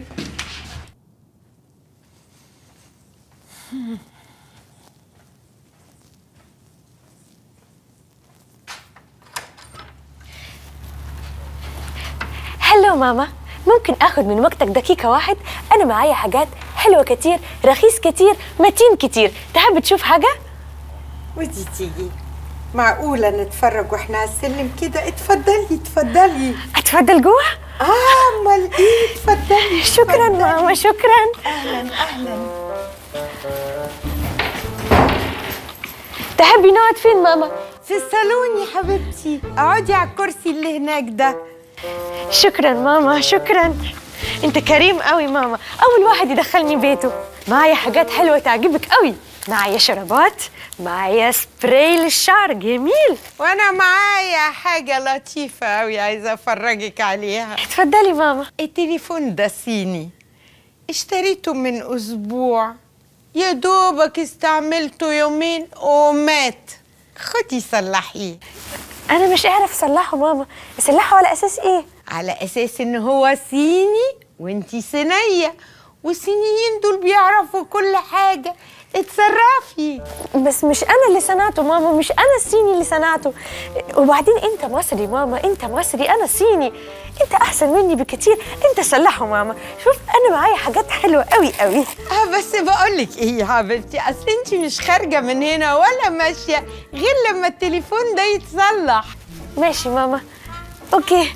هلو ماما ممكن اخد من وقتك دقيقة واحد انا معايا حاجات حلوة كتير رخيص كتير متين كتير تحب تشوف حاجة ودي تيجي معقولة نتفرج واحنا على السلم كده اتفضلي اتفضلي اتفضل جوه اه امال ايه اتفضلي شكرا ماما شكرا اهلا اهلا تحبي نقعد فين ماما في الصالون يا حبيبتي اقعدي على الكرسي اللي هناك ده شكرا ماما شكرا انت كريم قوي ماما اول واحد يدخلني بيته معايا حاجات حلوة تعجبك قوي معايا شرابات معايا سبراي للشعر جميل وانا معايا حاجة لطيفة قوي عايزة افرجك عليها اتفضلي ماما التليفون ده صيني اشتريته من اسبوع يا دوبك استعملته يومين ومات خدي صلحيه انا مش اعرف اصلحه ماما اصلحه على اساس ايه على اساس ان هو صيني وانتي صينيه والصينيين دول بيعرفوا كل حاجه اتصرفي بس مش انا اللي صنعته ماما مش انا الصيني اللي صنعته وبعدين انت مصري ماما انت مصري انا صيني انت احسن مني بكتير انت صلحه ماما شوف انا معايا حاجات حلوه قوي قوي اه بس بقولك ايه يا حبيبتي اصل انت مش خارجه من هنا ولا ماشيه غير لما التليفون ده يتصلح ماشي ماما اوكي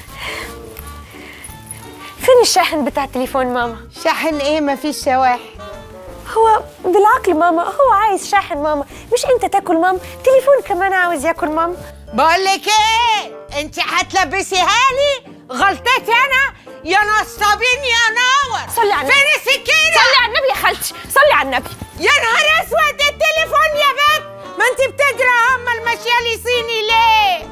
فين الشاحن بتاع التليفون ماما شاحن ايه مفيش شواحن هو بالعقل ماما هو عايز شاحن ماما مش انت تاكل ماما تليفون كمان عاوز ياكل ماما بقولك ايه انت هتلبسيها لي غلطتي انا يا نصابين يا نور صلي على النبي فين السكينه صلي على النبي يا خالتي صلي على النبي يا نهار اسود التليفون يا بنت ما انت بتجري امال ماشيه لي صيني ليه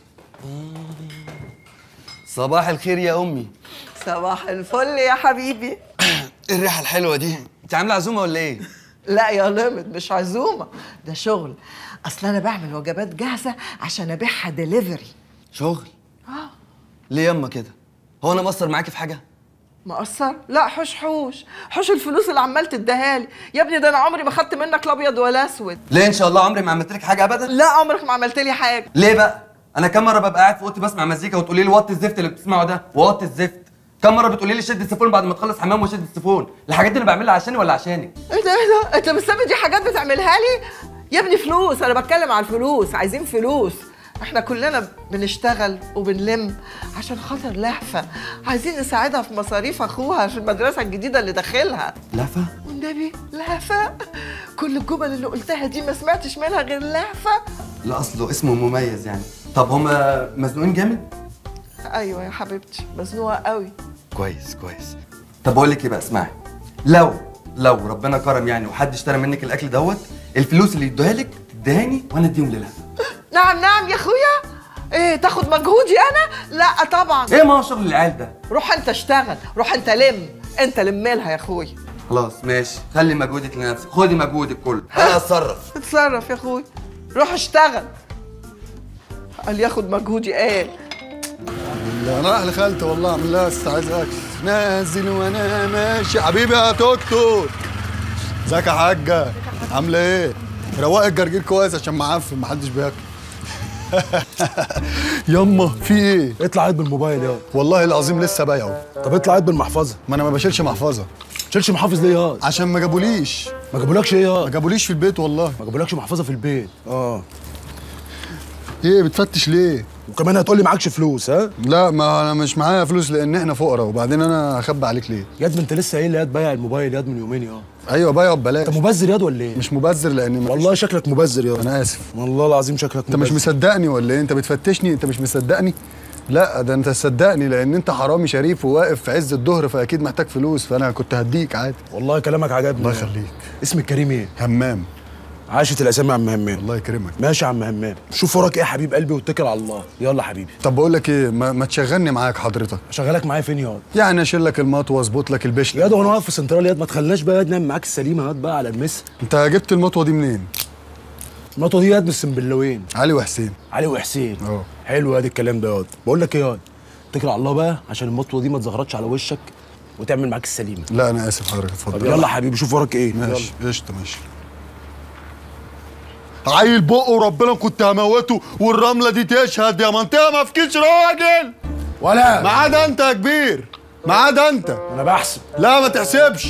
صباح الخير يا امي صباح الفل يا حبيبي ايه الريحه الحلوه دي انت عامله عزومه ولا ايه لا يا لمد مش عزومه ده شغل اصل انا بعمل وجبات جاهزه عشان ابيعها ديليفري شغل اه ليه ياما كده هو انا مقصر معاكي في حاجه مقصر لا حوش حوش حوش الفلوس اللي عمال تديها لي يا ابني ده انا عمري ما خدت منك لا ابيض ولا اسود ليه ان شاء الله عمري ما عملت لك حاجه ابدا لا عمرك ما عملت لي حاجه ليه بقى انا كم مره ببقى قاعد في اوضتي بسمع مزيكا وتقولي لي وطي الزفت اللي بتسمعه ده وطي الزفت كم مره بتقولي لي شد السيفون بعد ما تخلص حمام وشد السيفون الحاجات دي انا بعملها عشاني ولا عشانك ايه ده ايه ده انت مستني دي حاجات بتعملها لي يا ابني فلوس انا بتكلم على الفلوس عايزين فلوس احنا كلنا بنشتغل وبنلم عشان خاطر لهفه عايزين نساعدها في مصاريف اخوها في المدرسه الجديده اللي داخلها لهفه والنبي لهفه كل الجمل اللي قلتها دي ما سمعتش منها غير لهفه لا اصله اسمه مميز يعني طب هما مزنوقين جامد ايوه يا حبيبتي مزنوقه قوي كويس كويس طب اقول لك ايه بقى اسمعي لو لو ربنا كرم يعني وحد اشترى منك الاكل دوت الفلوس اللي يدوها لك ادهاني وانا اديهم للهفه نعم نعم يا اخويا ايه تاخد مجهودي انا لا طبعا ايه ما هو شغل العيال ده روح انت اشتغل روح انت لم انت لم لها يا اخويا خلاص ماشي خلي مجهودك لنفسك خدي مجهودك كله انا اتصرف اتصرف يا اخويا روح اشتغل قال ياخد مجهودي قال لا انا رايح لخالتي والله اعمل لها عايز اكل نازل وانا ماشي حبيبي يا توك توك ازيك يا حاجه عامله ايه روقي الجرجير كويس عشان معفن محدش بياكل يما في ايه اطلع عيد بالموبايل يا والله العظيم لسه بايعه طب اطلع عيد بالمحفظه ما انا ما بشيلش محفظه تشيلش محافظ ليه يا عشان ما جابوليش ما جابولكش ايه يا ما جابوليش في البيت والله ما جابولكش محفظه في البيت اه ايه بتفتش ليه وكمان هتقول لي معكش فلوس ها لا ما انا مش معايا فلوس لان احنا فقراء وبعدين انا هخبي عليك ليه ياد ما انت لسه قايل لي ياد بايع الموبايل ياد من يومين يا ايوه بايعه ببلاش انت مبذر ياد ولا ايه مش مبذر لان والله شكلك مبذر ياد انا اسف والله العظيم شكلك انت مش مصدقني ولا ايه انت بتفتشني انت مش مصدقني لا ده انت تصدقني لان انت حرامي شريف وواقف في عز الظهر فاكيد محتاج فلوس فانا كنت هديك عادي والله كلامك عجبني الله يخليك اسمك كريم ايه همام عاشت الاسامي يا عم همام الله يكرمك ماشي يا عم همام شوف وراك ايه يا حبيب قلبي واتكل على الله يلا حبيبي طب بقول لك ايه ما, ما تشغلني معاك حضرتك شغالك معايا فين ياض يعني اشيل لك المط واظبط لك البشل ياض وانا واقف في سنترال ياض ما تخليناش بقى ياض نعمل معاك السليمه ياض بقى على المس انت جبت المطوه دي منين المطوه دي ياض من السنبلاوين علي وحسين علي وحسين اه حلو ياض الكلام ده ياض بقول لك ايه ياض اتكل على الله بقى عشان المطوه دي ما تزغرطش على وشك وتعمل معاك السليمه لا انا اسف حضرتك طب اتفضل يلا حبيبي شوف وراك ايه ماشي قشطه ماشي عيل بقه وربنا كنت هموته والرمله دي تشهد يا منطقه ما فيكيش راجل ولا ما عدا انت يا كبير ما عدا انت انا بحسب لا ما تحسبش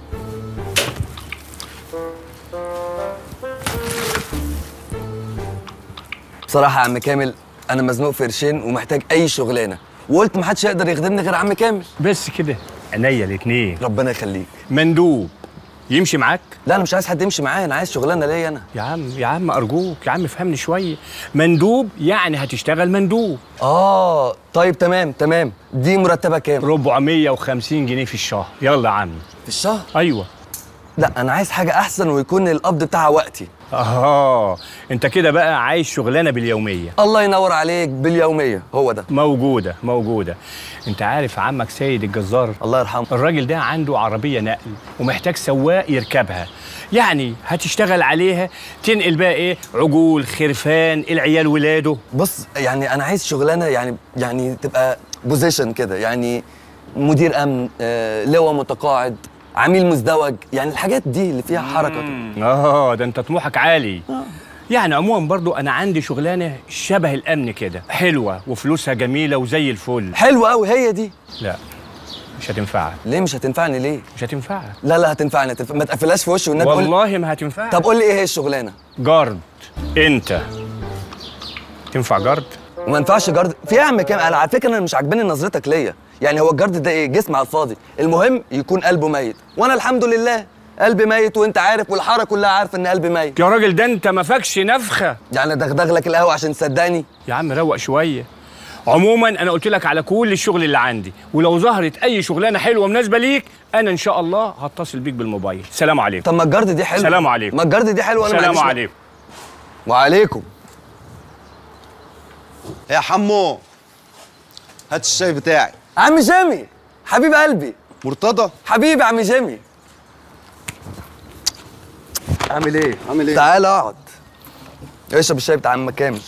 بصراحه يا عم كامل انا مزنوق في قرشين ومحتاج اي شغلانه وقلت محدش يقدر يخدمني غير عم كامل بس كده عينيا الاتنين ربنا يخليك مندوب يمشي معاك لا انا مش عايز حد يمشي معايا انا عايز شغلانه ليا انا يا عم يا عم ارجوك يا عم فهمني شويه مندوب يعني هتشتغل مندوب اه طيب تمام تمام دي مرتبه كام 450 جنيه في الشهر يلا يا عم في الشهر ايوه لا انا عايز حاجه احسن ويكون القبض بتاعها وقتي اه انت كده بقى عايز شغلانه باليوميه الله ينور عليك باليوميه هو ده موجوده موجوده انت عارف عمك سيد الجزار الله يرحمه الراجل ده عنده عربيه نقل ومحتاج سواق يركبها يعني هتشتغل عليها تنقل بقى ايه عجول خرفان العيال ولاده بص يعني انا عايز شغلانه يعني يعني تبقى بوزيشن كده يعني مدير امن آه لواء متقاعد عميل مزدوج يعني الحاجات دي اللي فيها حركه كده اه ده انت طموحك عالي يعني عموما برضو انا عندي شغلانه شبه الامن كده حلوه وفلوسها جميله وزي الفل حلوه قوي هي دي لا مش هتنفعك ليه مش هتنفعني ليه مش هتنفعك لا لا هتنفعني هتنفع... ما تقفلهاش في وشي والنبي قول- والله ما هتنفعك طب قول لي ايه هي الشغلانه جارد انت تنفع جارد وما ينفعش جارد في يا عم كام انا على فكره انا مش عاجباني نظرتك ليا يعني هو الجارد ده ايه جسم على الفاضي المهم يكون قلبه ميت وانا الحمد لله قلبي ميت وانت عارف والحاره كلها عارفه ان قلبي ميت يا راجل ده انت ما فاكش نفخه يعني دغدغ لك القهوه عشان تصدقني يا عم روق شويه عموما انا قلت لك على كل الشغل اللي عندي ولو ظهرت اي شغلانه حلوه مناسبه ليك انا ان شاء الله هتصل بيك بالموبايل سلام عليكم طب ما الجارد دي حلوه سلام عليكم ما الجارد دي حلوه انا ما سلام عنديش عليكم وعليكم يا حمو هات الشاي بتاعي عم جيمي حبيب قلبي مرتضى حبيبي عم جيمي عامل ايه عامل ايه تعال اقعد اشرب الشاي بتاع عم كامل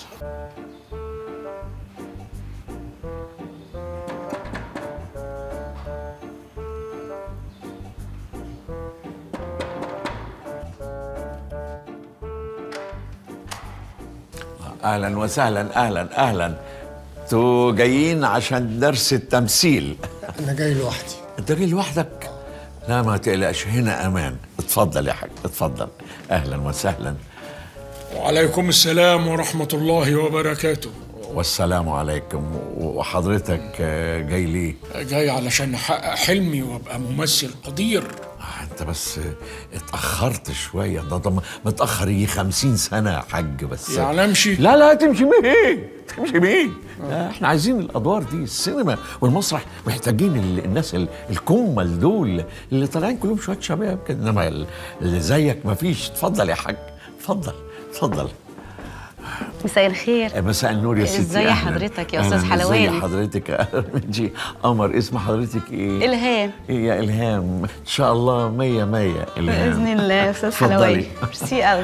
اهلا وسهلا اهلا اهلا انتوا جايين عشان درس التمثيل انا جاي لوحدي انت جاي لوحدك لا ما تقلقش هنا امان اتفضل يا حاج اتفضل اهلا وسهلا وعليكم السلام ورحمة الله وبركاته والسلام عليكم وحضرتك آه، جاي ليه جاي علشان احقق حلمي وابقى ممثل قدير انت بس اتاخرت شويه ده ده متاخر يجي خمسين سنه يا حاج بس يعني امشي لا لا تمشي مين تمشي مين لا احنا عايزين الادوار دي السينما والمسرح محتاجين ال- الناس ال- الكمل دول اللي طالعين كلهم شويه شباب كده انما ال- اللي زيك مفيش اتفضل يا حاج اتفضل اتفضل مساء الخير مساء النور يا ستي ازاي أهلاً. حضرتك يا أهلاً. أستاذ حلواني؟ ازي حضرتك أهلاً. انتي قمر اسم حضرتك ايه الهام إيه يا الهام ان شاء الله مية مية الهام باذن الله يا استاذ اتفضلي. حلواني ميرسي قوي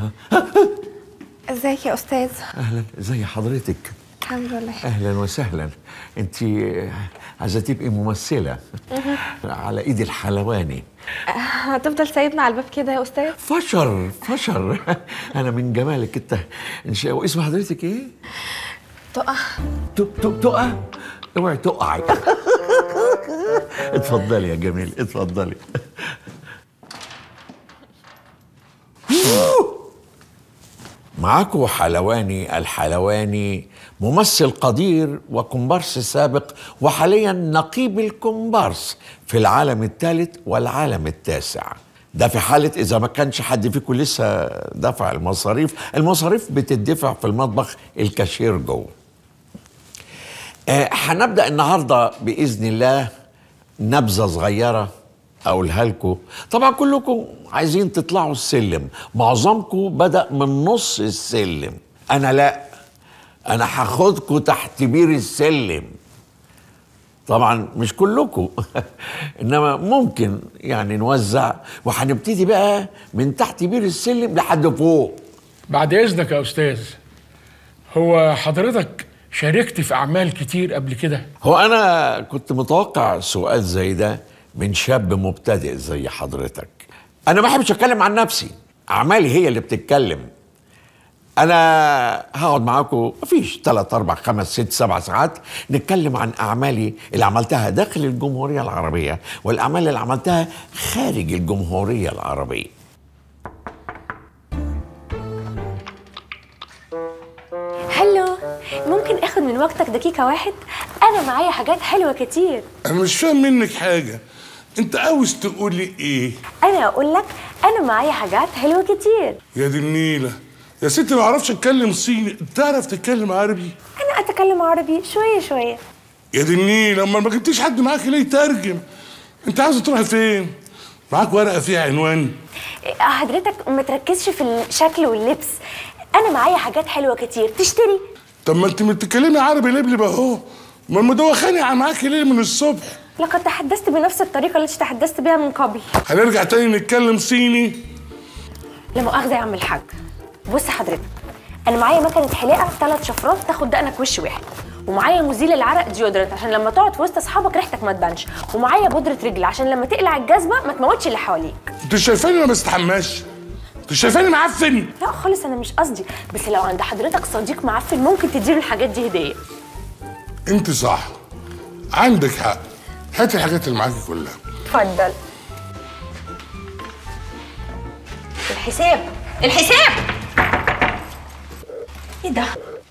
ازيك يا استاذ اهلا ازي حضرتك الحمد لله اهلا وسهلا انت عايزه تبقي ممثله على ايد الحلواني هتفضل سايبنا على الباب كده يا استاذ فشر فشر انا من جمالك انت ان شاء واسم حضرتك ايه تقع تق- تقع اوعي تقعي اتفضلي يا جميل اتفضلي معاكم حلواني الحلواني ممثل قدير وكومبارس سابق وحاليا نقيب الكومبارس في العالم الثالث والعالم التاسع ده في حالة إذا ما كانش حد فيكم لسه دفع المصاريف المصاريف بتدفع في المطبخ الكاشير جوه آه، هنبدأ النهاردة بإذن الله نبذة صغيرة اقولها لكم طبعا كلكم عايزين تطلعوا السلم معظمكم بدا من نص السلم انا لا انا هاخدكم تحت بير السلم طبعا مش كلكم انما ممكن يعني نوزع وهنبتدي بقى من تحت بير السلم لحد فوق بعد اذنك يا استاذ هو حضرتك شاركت في اعمال كتير قبل كده هو انا كنت متوقع سؤال زي ده من شاب مبتدئ زي حضرتك انا ما بحبش اتكلم عن نفسي اعمالي هي اللي بتتكلم انا هقعد معاكم مفيش 3 4 5 6 7 ساعات نتكلم عن اعمالي اللي عملتها داخل الجمهوريه العربيه والاعمال اللي عملتها خارج الجمهوريه العربيه هلو ممكن اخد من وقتك دقيقة واحد انا معايا حاجات حلوة كتير انا مش فاهم منك حاجه انت عاوز تقولي ايه انا اقول لك انا معايا حاجات حلوة كتير يا دي النيله يا ستي ما اعرفش اتكلم صيني تعرف تتكلم عربي انا اتكلم عربي شوية شوية يا دي النيله امال ما جبتيش حد معاك ليه يترجم انت عاوزه تروحي فين معاك ورقه فيها عنوان حضرتك ما تركزش في الشكل واللبس انا معايا حاجات حلوة كتير تشتري طب ما انت بتتكلمي عربي لبلب اهو ما المدوخاني معاكي ليه من الصبح لقد تحدثت بنفس الطريقة التي تحدثت بها من قبل هنرجع تاني نتكلم صيني لا مؤاخذة يا عم الحاج بص حضرتك انا معايا مكنة حلاقة ثلاث شفرات تاخد دقنك وش واحد ومعايا مزيل العرق ديودرنت عشان لما تقعد في وسط اصحابك ريحتك ما تبانش ومعايا بودرة رجل عشان لما تقلع الجزمة ما تموتش اللي حواليك انت شايفاني ما بستحماش انت شايفاني معفن لا خالص انا مش قصدي بس لو عند حضرتك صديق معفن ممكن تديله الحاجات دي هدية انت صح عندك حق هاتي الحاجات اللي معاكي كلها اتفضل الحساب الحساب ايه ده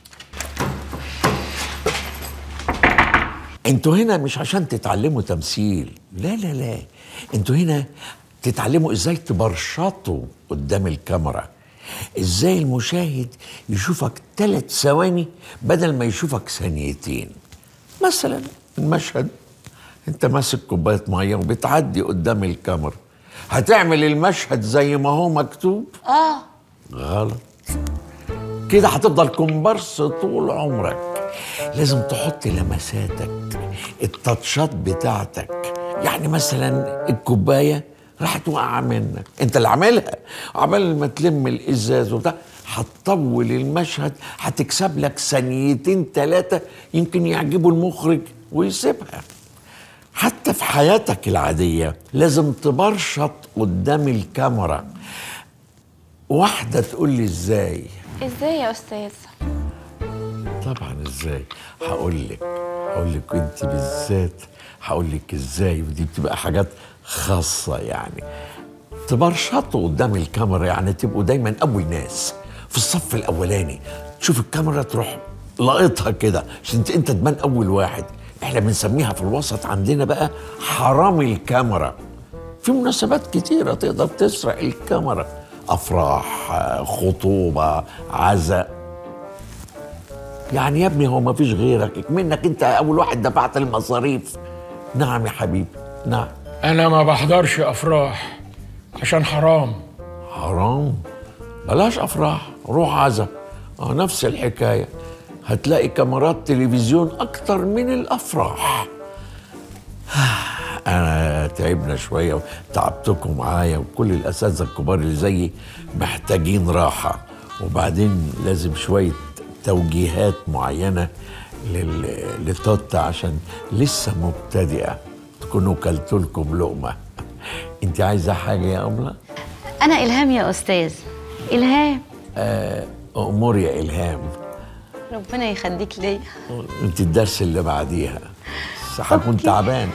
انتوا هنا مش عشان تتعلموا تمثيل لا لا لا انتوا هنا تتعلموا ازاي تبرشطوا قدام الكاميرا ازاي المشاهد يشوفك ثلاث ثواني بدل ما يشوفك ثانيتين مثلا المشهد انت ماسك كوبايه ميه وبتعدي قدام الكاميرا هتعمل المشهد زي ما هو مكتوب اه غلط كده هتفضل كومبارس طول عمرك لازم تحط لمساتك التاتشات بتاعتك يعني مثلا الكوبايه راحت واقعه منك انت اللي عاملها عمال ما تلم الازاز وبتاع هتطول المشهد هتكسب لك ثانيتين ثلاثه يمكن يعجبوا المخرج ويسيبها حتى في حياتك العاديه لازم تبرشط قدام الكاميرا واحده تقول لي ازاي ازاي يا استاذ طبعا ازاي هقول لك هقول لك انت بالذات هقول لك ازاي ودي بتبقى حاجات خاصه يعني تبرشطوا قدام الكاميرا يعني تبقوا دايما اول ناس في الصف الاولاني تشوف الكاميرا تروح لقطها كده عشان انت انت تبان اول واحد احنا بنسميها في الوسط عندنا بقى حرامي الكاميرا في مناسبات كتيره تقدر تسرق الكاميرا افراح خطوبه عزاء يعني يا ابني هو ما فيش غيرك منك انت اول واحد دفعت المصاريف نعم يا حبيبي نعم انا ما بحضرش افراح عشان حرام حرام بلاش افراح روح عزا اه نفس الحكايه هتلاقي كاميرات تلفزيون اكتر من الافراح انا تعبنا شويه وتعبتكم معايا وكل الاساتذه الكبار اللي زيي محتاجين راحه وبعدين لازم شويه توجيهات معينه لل... لتوتا عشان لسه مبتدئه تكونوا كلتوا لكم لقمه انت عايزه حاجه يا امله أنا إلهام يا أستاذ إلهام آه امور يا الهام ربنا يخليك ليا انت الدرس اللي بعديها بس هكون تعبان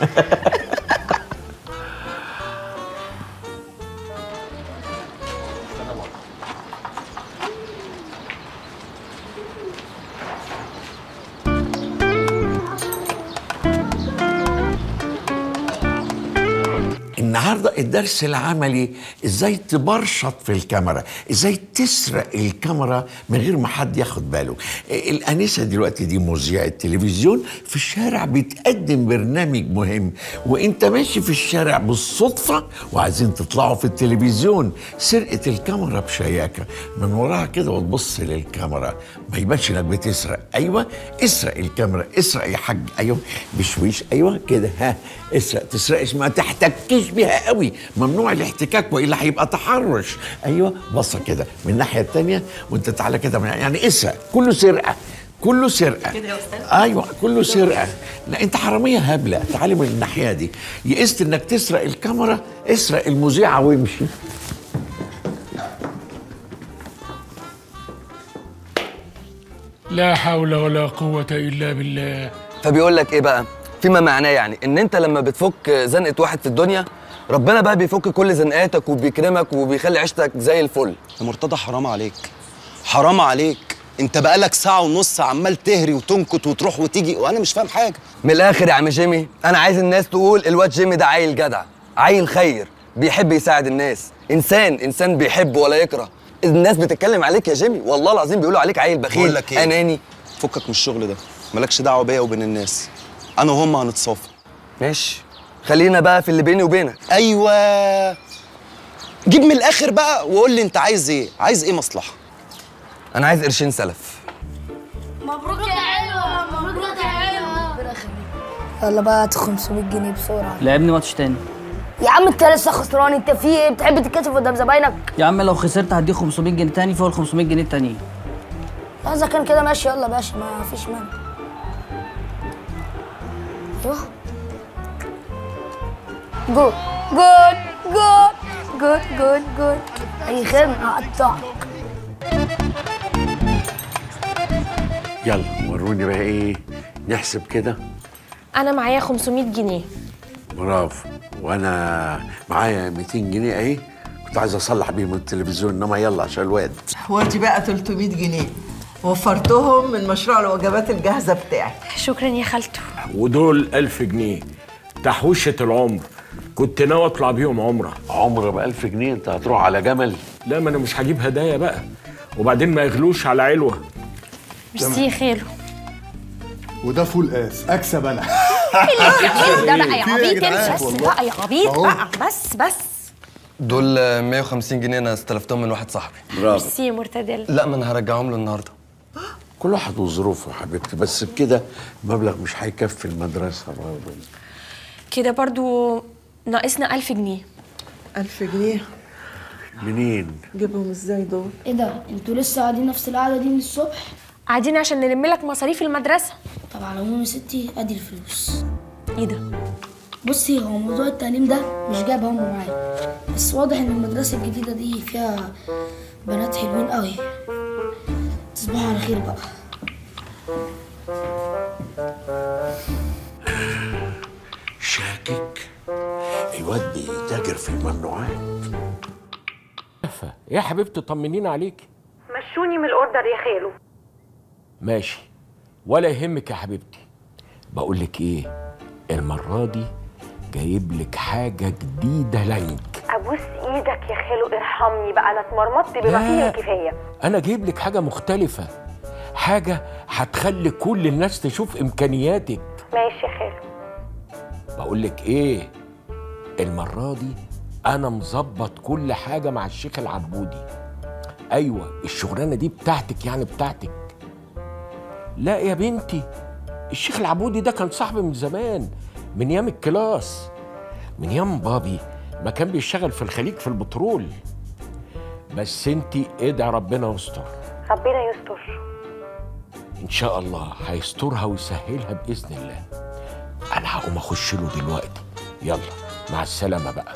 النهارده الدرس العملي ازاي تبرشط في الكاميرا ازاي تسرق الكاميرا من غير ما حد ياخد باله الانسه دلوقتي دي مذيعه تلفزيون في الشارع بتقدم برنامج مهم وانت ماشي في الشارع بالصدفه وعايزين تطلعوا في التلفزيون سرقه الكاميرا بشياكه من وراها كده وتبص للكاميرا ما يبانش انك بتسرق ايوه اسرق الكاميرا اسرق يا حاج ايوه بشويش ايوه كده ها اسرق تسرقش ما تحتكش بيها قوي ممنوع الاحتكاك والا هيبقى تحرش ايوه بصه كده من الناحيه الثانيه وانت تعالى كده من- يعني اسرق كله سرقه كله سرقه كده يا أستاذ؟ ايوه كله سرقه لا انت حراميه هبله تعالي من الناحيه دي يئست انك تسرق الكاميرا اسرق المذيعه وامشي لا حول ولا قوة إلا بالله فبيقول لك ايه بقى فيما معناه يعني ان انت لما بتفك زنقه واحد في الدنيا ربنا بقى بيفك كل زنقاتك وبيكرمك وبيخلي عيشتك زي الفل يا مرتضى حرام عليك حرام عليك انت بقالك ساعة ونص عمال تهري وتنكت وتروح وتيجي وانا مش فاهم حاجة من الاخر يا عم جيمي انا عايز الناس تقول الواد جيمي ده عيل جدع عيل خير بيحب يساعد الناس انسان انسان بيحب ولا يكره الناس بتتكلم عليك يا جيمي والله العظيم بيقولوا عليك عيل بخيل بقول لك ايه اناني فكك من الشغل ده مالكش دعوة بيا وبين الناس انا وهم هنتصافى ماشي خلينا بقى في اللي بيني وبينك ايوه جيب من الاخر بقى وقول لي انت عايز ايه عايز ايه مصلحة انا عايز قرشين سلف مبروك يا حلوة مبروك يا حلوة يلا بقى هات 500 جنيه بسرعة لعبني ماتش تاني يا عم انت لسه خسران انت في ايه بتحب تتكسف قدام زباينك يا عم لو خسرت هديك 500 جنيه تاني فوق ال 500 جنيه التانيين لا اذا كان كده ماشي يلا باشا ما فيش مانع ايوه جول جول جول جول جول جول اي خدمة هقطعك يلا وروني بقى ايه نحسب كده انا معايا 500 جنيه برافو وانا معايا 200 جنيه اهي كنت عايز اصلح بيهم التلفزيون انما يلا عشان الواد وانت بقى 300 جنيه وفرتهم من مشروع الوجبات الجاهزة بتاعي شكرا يا خالته ودول ألف جنيه تحويشة العمر كنت ناوي اطلع بيهم عمره عمره ب 1000 جنيه انت هتروح على جمل لا ما انا مش هجيب هدايا بقى وبعدين ما يغلوش على علوه ميرسي يا خالو وده فول اس اكسب انا ده بقى يا في إيه يا عبيط جدعان؟ بس والله. بقى يا عبيط أهو. بقى بس بس دول آه، 150 جنيه انا استلفتهم من واحد صاحبي ميرسي يا مرتدل لا ما انا هرجعهم له النهارده كل واحد وظروفه يا حبيبتي بس بكده المبلغ مش هيكفي المدرسه برضه كده برضو ناقصنا 1000 جنيه 1000 جنيه منين؟ جيبهم ازاي دول؟ ايه ده انتوا لسه قاعدين نفس القعدة دي من الصبح قاعدين عشان نلم لك مصاريف المدرسة طب على العموم يا ستي ادي الفلوس ايه ده؟ بصي هو موضوع التعليم ده مش جايب همه معايا بس واضح ان المدرسة الجديدة دي فيها بنات حلوين قوي تصبحوا على خير بقى شاكك الواد بيتاجر في الممنوعات ايه يا حبيبتي طمنينا عليك مشوني من الاوردر يا خالو ماشي ولا يهمك يا حبيبتي بقول لك ايه المره دي جايب لك حاجه جديده لك ابوس ايدك يا خالو ارحمني بقى انا اتمرمطت بما لا. فيه الكفايه انا جايب لك حاجه مختلفه حاجه هتخلي كل الناس تشوف امكانياتك ماشي يا خالو بقول لك ايه المره دي انا مظبط كل حاجه مع الشيخ العبودي ايوه الشغلانه دي بتاعتك يعني بتاعتك لا يا بنتي الشيخ العبودي ده كان صاحبي من زمان من ايام الكلاس من ايام بابي ما كان بيشتغل في الخليج في البترول بس انت ادعي ربنا يستر ربنا يستر ان شاء الله هيسترها ويسهلها باذن الله انا هقوم اخش له دلوقتي يلا مع السلامه بقى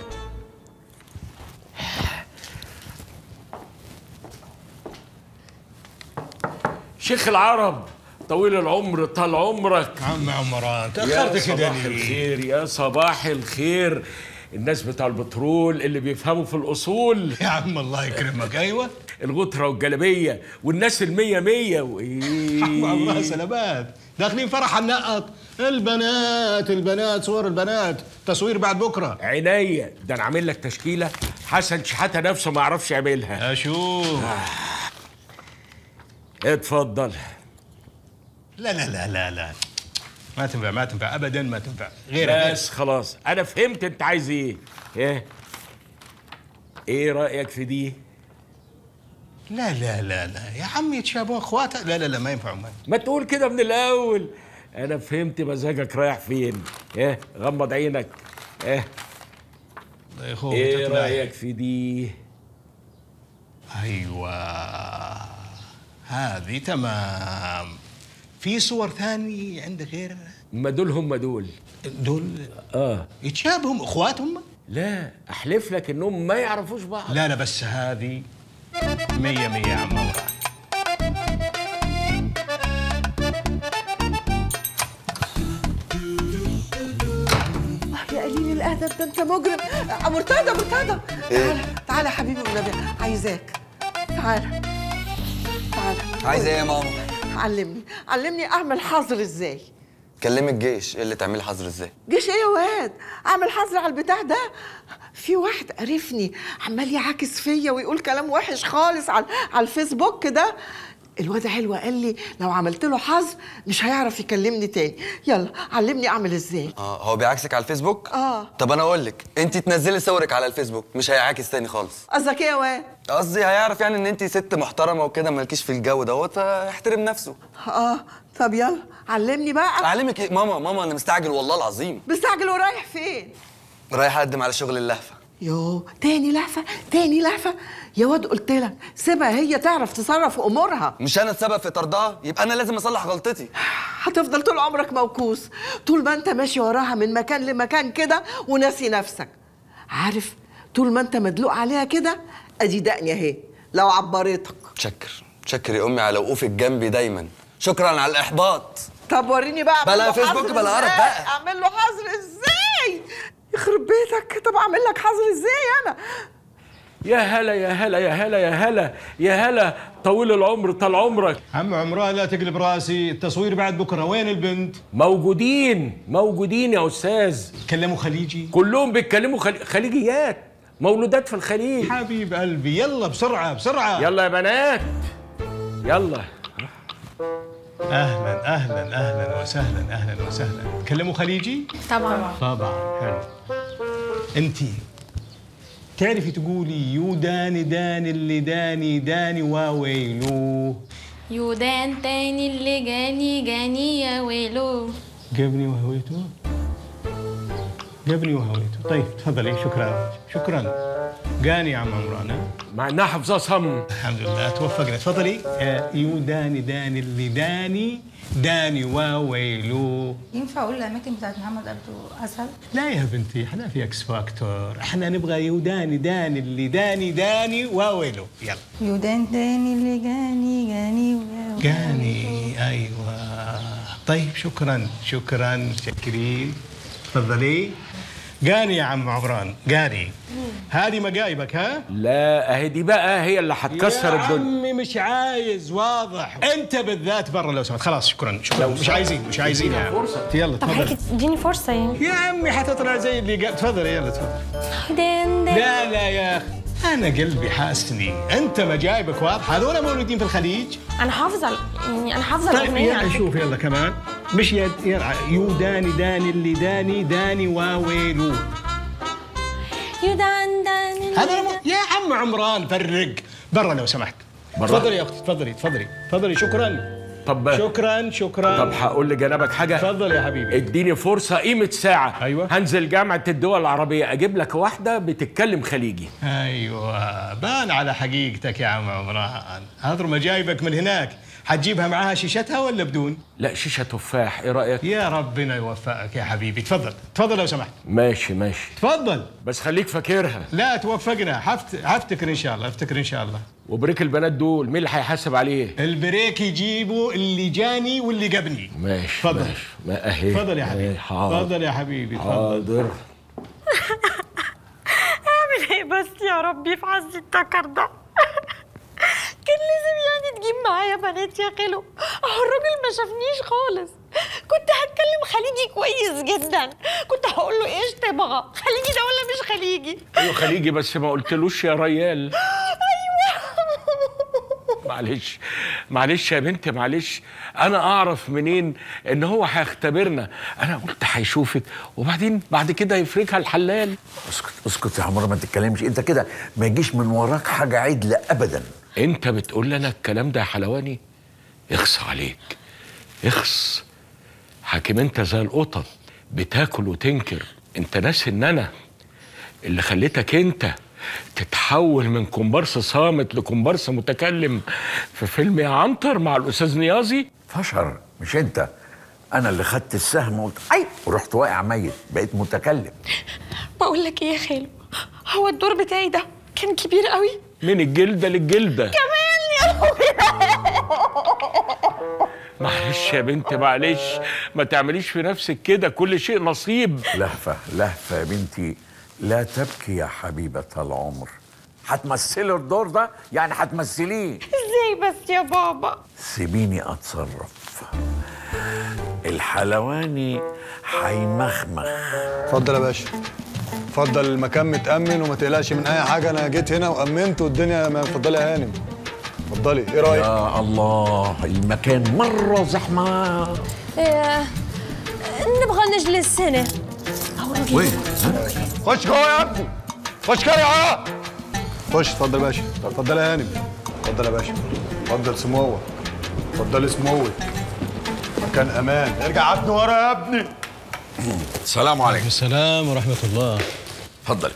شيخ العرب طويل العمر طال عمرك عم عمران يا تأخرت كده صباح ليه؟ الخير يا صباح الخير الناس بتاع البترول اللي بيفهموا في الأصول يا عم الله يكرمك أيوة الغطرة والجلبية والناس المية مية وإيه الله سلامات داخلين فرح النقط البنات البنات صور البنات تصوير بعد بكره عينيا ده انا عامل لك تشكيله حسن شحاته نفسه ما يعرفش يعملها اشوف اتفضل لا لا لا لا لا ما تنفع ما تنفع ابدا ما تنفع غير بس خلاص انا فهمت انت عايز ايه ايه ايه رايك في دي لا لا لا لا يا عمي يتشابهوا اخواتها لا لا لا ما ينفعوا ما ما تقول كده من الاول انا فهمت مزاجك رايح فين ايه غمض عينك ايه الله يخوف ايه تطلع. رايك في دي ايوه هذه تمام في صور ثاني عندك غير ما دول هم دول دول اه يتشابهوا اخواتهم لا احلف لك انهم ما يعرفوش بعض لا لا بس هذه مية مية يا عم عمران يا قليل الادب ده انت مجرم آه، مرتضى مرتضى تعالى تعالى يا حبيبي والنبي عايزاك تعالى تعالى عايزه ايه يا ماما علمني علمني اعمل حظر ازاي كلمي الجيش ايه اللي تعملي حظر ازاي جيش ايه يا واد اعمل حظر على البتاع ده في واحد قرفني عمال يعاكس فيا ويقول كلام وحش خالص على على الفيسبوك ده الواد علوة قال لي لو عملت له حظر مش هيعرف يكلمني تاني يلا علمني اعمل ازاي اه هو بيعكسك على الفيسبوك اه طب انا اقول لك انت تنزلي صورك على الفيسبوك مش هيعاكس تاني خالص قصدك ايه يا واد قصدي هيعرف يعني ان انت ست محترمه وكده مالكيش في الجو دوت فيحترم نفسه اه طب يلا علمني بقى اعلمك ايه ماما ماما انا مستعجل والله العظيم مستعجل ورايح فين رايح اقدم على شغل اللهفه يو تاني لهفة تاني لهفة يا واد قلت لك سيبها هي تعرف تصرف امورها مش انا السبب في طردها يبقى انا لازم اصلح غلطتي هتفضل طول عمرك موكوس طول ما انت ماشي وراها من مكان لمكان كده وناسي نفسك عارف طول ما انت مدلوق عليها كده ادي دقني اهي لو عبرتك شكر شكر يا امي على وقوفك جنبي دايما شكرا على الاحباط طب وريني بقى أعمل بلا له فيسبوك حظر بلا قرف إزاي؟ بقى. اعمل له حظر ازاي يخرب بيتك طب اعمل لك حظر ازاي انا يا هلا يا هلا يا هلا يا هلا يا هلا طويل العمر طال عمرك عم عمران لا تقلب راسي التصوير بعد بكره وين البنت موجودين موجودين يا استاذ كلموا خليجي كلهم بيتكلموا خل... خليجيات مولودات في الخليج حبيب قلبي يلا بسرعه بسرعه يلا يا بنات يلا اهلا اهلا اهلا وسهلا اهلا وسهلا تكلموا خليجي طبعا طبعا حلو انت تعرفي تقولي يو داني داني اللي داني داني واويلو يودان تاني اللي جاني جاني يا ويلو جابني وهويته جابني وهويته طيب تفضلي شكرا شكرا قاني يا عم عمران ها؟ مع انها حافظه صم الحمد لله توفقنا تفضلي آه، يو داني داني اللي داني داني واويلو ينفع اقول الاماكن بتاعت محمد قلبه اسهل لا يا بنتي احنا في اكس فاكتور احنا نبغى يو داني داني اللي داني داني واويلو يلا يودان تاني اللي جاني جاني ويا قاني ايوه طيب شكرا شكرا شكرين تفضلي قاني يا عم عمران قاني هذه مقايبك ها لا اهي دي بقى هي اللي هتكسر يا الدنيا عمي مش عايز واضح انت بالذات برا لو سمحت خلاص شكرا شكرا مش عايزين مش عايزين يا عم يلا طب تفضل هيك تديني فرصة يعني يا عمي حتطلع زي اللي قا- تفضل يلا تفضل دين دين لا لا يا اخي انا قلبي حاسني انت مجايبك واضحه هذول مولودين في الخليج أنا حافظة ال- يعني أنا حافظة طيب الأغنية يلا على فكرة. شوف يلا كمان مش يد يلا يو داني داني اللي داني داني واويلو يودان دان هذا مو... يا عم عمران فرق برا لو سمحت برا؟ تفضلي يا اختي تفضلي تفضلي تفضلي شكرا طب شكرا شكرا طب هقول لجنابك حاجه اتفضل يا حبيبي اديني فرصه قيمه ساعه ايوه هنزل جامعه الدول العربيه اجيب لك واحده بتتكلم خليجي ايوه بان على حقيقتك يا عم عمران هذا مجايبك من هناك حتجيبها معاها شيشتها ولا بدون؟ لا شيشه تفاح ايه رايك يا ربنا يوفقك يا حبيبي تفضل تفضل لو سمحت ماشي ماشي تفضل بس خليك فاكرها لا توفقنا حفت حفتكر ان شاء الله افتكر ان شاء الله وبريك البنات دول مين اللي هيحاسب عليه البريك يجيبوا اللي جاني واللي جابني ماشي تفضل. ماشي ما اهي تفضل يا حبيبي أهي، حاضر تفضل يا حبيبي تفضل حاضر اعمل ايه بس يا ربي في عز التكر ده كان لازم يعني تجيب معايا بنات يا خلو اهو الراجل ما شافنيش خالص كنت هتكلم خليجي كويس جدا كنت هقول له ايش تبغى خليجي ده ولا مش خليجي ايوه خليجي بس ما قلتلوش يا ريال معلش معلش يا بنتي معلش انا اعرف منين ان هو هيختبرنا انا قلت هيشوفك وبعدين بعد كده يفرجها الحلال اسكت اسكت يا عمر ما تتكلمش انت كده ما يجيش من وراك حاجه عدله ابدا انت بتقول لنا الكلام ده يا حلواني اخص عليك اخص حاكم انت زي القطط بتاكل وتنكر انت ناسي ان انا اللي خليتك انت تتحول من كومبارس صامت لكومبارس متكلم في فيلم يا عنتر مع الاستاذ نيازي فشر مش انت انا اللي خدت السهم وقلت اي ورحت واقع ميت بقيت متكلم بقول لك ايه يا خالو هو الدور بتاعي ده كان كبير قوي من الجلده للجلده كمان يا لهوي معلش يا بنتي معلش ما تعمليش في نفسك كده كل شيء نصيب لهفه لهفه يا بنتي لا تبكي يا حبيبه العمر هتمثلي الدور ده يعني هتمثليه ازاي بس يا بابا سيبيني اتصرف الحلواني هيمخمخ اتفضل يا باشا اتفضل المكان متأمن وما تقلقش من أي حاجة أنا جيت هنا وأمنت والدنيا ما اتفضلي يا هانم اتفضلي إيه رأيك؟ يا الله المكان مره زحمه إيه، نبغى نجلس هنا وين؟ خش جوه يا ابني خش كده يا خش اتفضل يا باشا اتفضل يا هانم اتفضل يا باشا اتفضل سموه اتفضلي سموه مكان امان ارجع عبد ورا يا ابني السلام عليكم السلام ورحمة الله اتفضل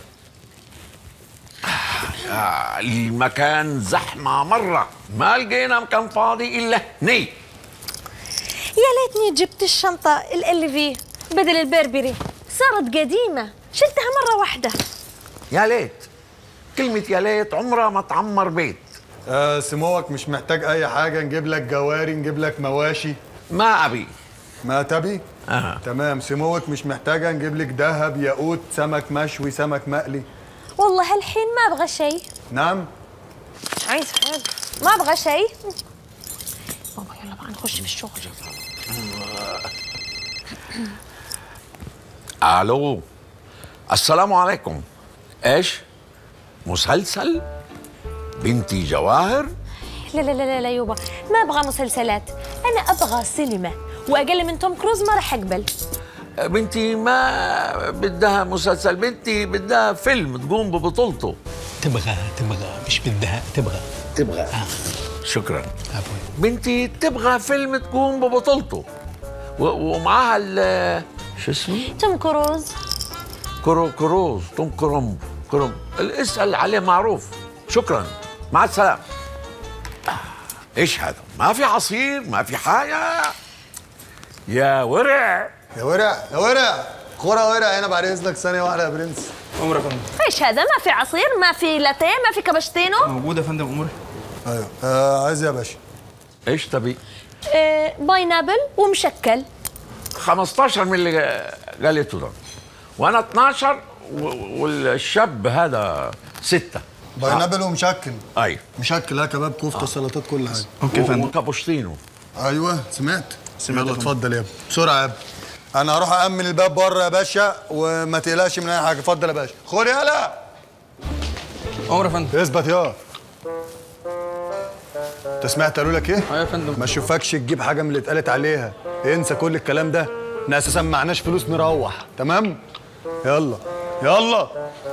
آه، المكان زحمة مرة ما لقينا مكان فاضي إلا هني يا ليتني جبت الشنطة ال في بدل البربري صارت قديمة شلتها مرة واحدة يا ليت كلمة يا ليت عمرها ما تعمر بيت آه سموك مش محتاج اي حاجه نجيب لك جواري نجيب لك مواشي ما ابي ما تبي آه. تمام سموك مش محتاجه نجيب لك ذهب ياقوت سمك مشوي سمك مقلي والله الحين ما أبغى شيء نعم عايز حاجة ما أبغى شيء بابا يلا بقى نخش في الشغل الو السلام عليكم ايش مسلسل بنتي جواهر لا لا لا لا, لا يوبا ما أبغى مسلسلات أنا أبغى سينما وأقل من توم كروز ما راح أقبل بنتي ما بدها مسلسل بنتي بدها فيلم تقوم ببطولته تبغى تبغى مش بدها تبغى تبغى شكرا بنتي تبغى فيلم تقوم ببطولته و- ومعاها ال شو اسمه؟ توم كروز كرو كروز توم كروم كروم اسأل عليه معروف شكرا مع السلامة ايش هذا؟ ما في عصير ما في حاجة يا ورع يا ورع يا ورع كرة ورع هنا بعد اذنك ثانيه واحده يا برنس عمرك يا فندم ايش هذا ما في عصير ما في لاتيه ما في كابشتينو موجود يا فندم اموري ايوه آه عايز يا باشا ايش تبي؟ آه باينابل ومشكل 15 من اللي قالته ده وانا 12 و- والشاب هذا ستة باينابل ومشكل ايوه مشكل ها كباب كفته سلطات كل حاجه اوكي فندم وكابوشتينو ايوه سمعت سمعت يلا يا فندم. اتفضل يا ابني بسرعه يا ابني انا هروح امن الباب بره يا باشا وما تقلقش من اي حاجه اتفضل يا باشا خد يلا عمر يا فندم اثبت يا انت سمعت قالوا لك ايه؟ ايوه يا فندم ما اشوفكش تجيب حاجه من اللي اتقالت عليها انسى كل الكلام ده احنا اساسا معناش فلوس نروح تمام يلا يلا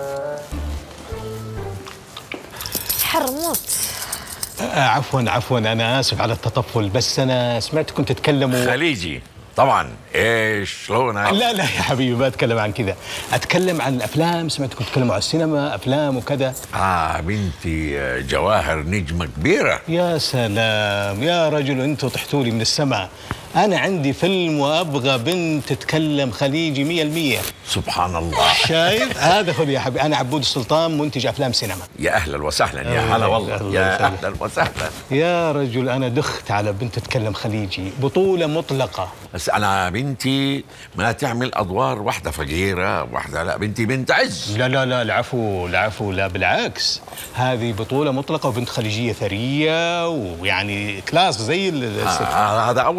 حرموت آه عفوا عفوا انا اسف على التطفل بس انا سمعتكم تتكلموا خليجي طبعا ايش شلونك؟ لا لا يا حبيبي ما اتكلم عن كذا اتكلم عن الافلام سمعتكم تتكلموا عن السينما افلام وكذا اه بنتي آه، جواهر نجمة كبيرة يا سلام يا رجل انتوا طحتوا لي من السماء انا عندي فيلم وابغى بنت تتكلم خليجي مية المية سبحان الله شايف هذا هو يا حبيبي انا عبود السلطان منتج افلام سينما يا اهلا وسهلا يا الله هلا والله الله يا يسلمك. اهلا وسهلا يا رجل انا دخت على بنت تتكلم خليجي بطولة مطلقة بس انا بنتي ما تعمل ادوار واحدة فقيرة واحدة لا بنتي بنت عز لا لا لا العفو العفو لا بالعكس هذه بطولة مطلقة وبنت خليجية ثرية ويعني كلاس زي ال- الست آه هذا اول شرط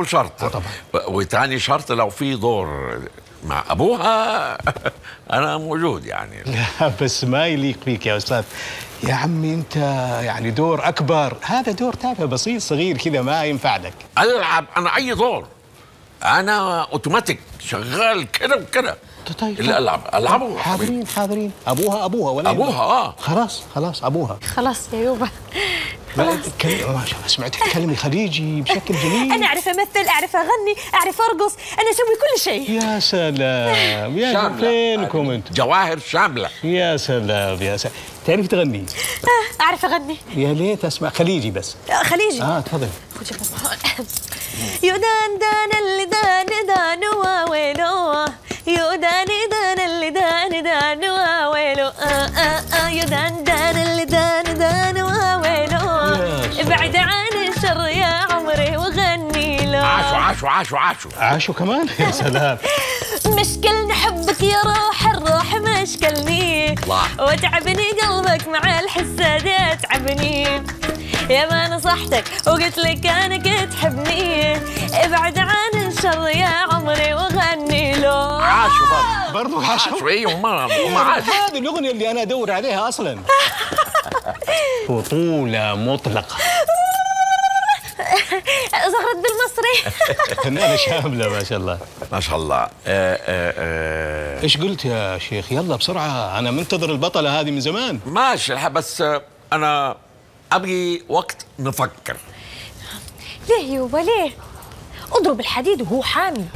طبعا وتاني شرط لو في دور مع ابوها انا موجود يعني لا بس ما يليق فيك يا استاذ يا عمي انت يعني دور اكبر هذا دور تافه بسيط صغير كذا ما ينفع لك العب انا اي دور انا اوتوماتيك شغال كده وكده طيب اللي العب العبه حاضرين حاضرين ابوها ابوها ولا أبوها، آه. خلاص خلاص ابوها خلاص يا يوبا ما تتكلم ما شاء الله سمعتك تتكلمي خليجي بشكل جميل انا اعرف امثل اعرف اغني اعرف ارقص انا اسوي كل شيء يا سلام يا شاملة. فينكم انتم جواهر شامله يا سلام يا سلام تعرفي تغني آه، اعرف اغني يا ليت اسمع خليجي بس آه، خليجي اه تفضل خذ يا بابا يودان دان اللي دان دان واويلو يودان دان اللي دان دان واويلو آه آه آه يودان دان اللي دان دان واويلو ابعد عن الشر يا عمري وغني له عاشوا عاشوا عاشوا عاشوا عاشوا كمان يا سلام مشكلني حبك يا روح الروح مشكلني الله. وتعبني قلبك مع الحساد يتعبني يا ما نصحتك وقلت لك انك تحبني ابعد عن الشر يا عمري وغني له عاشوا برضه برضه عاشوا ايوه ما ما عاشوا هذه الاغنيه اللي انا ادور عليها اصلا بطوله مطلقه زغرت بالمصري فنانه شامله ما شاء الله ما شاء الله آه آه آه ايش قلت يا شيخ يلا بسرعه انا منتظر البطله هذه من زمان ماشي الح- بس آه، انا ابغي وقت نفكر ليه يوبا ليه اضرب الحديد وهو حامي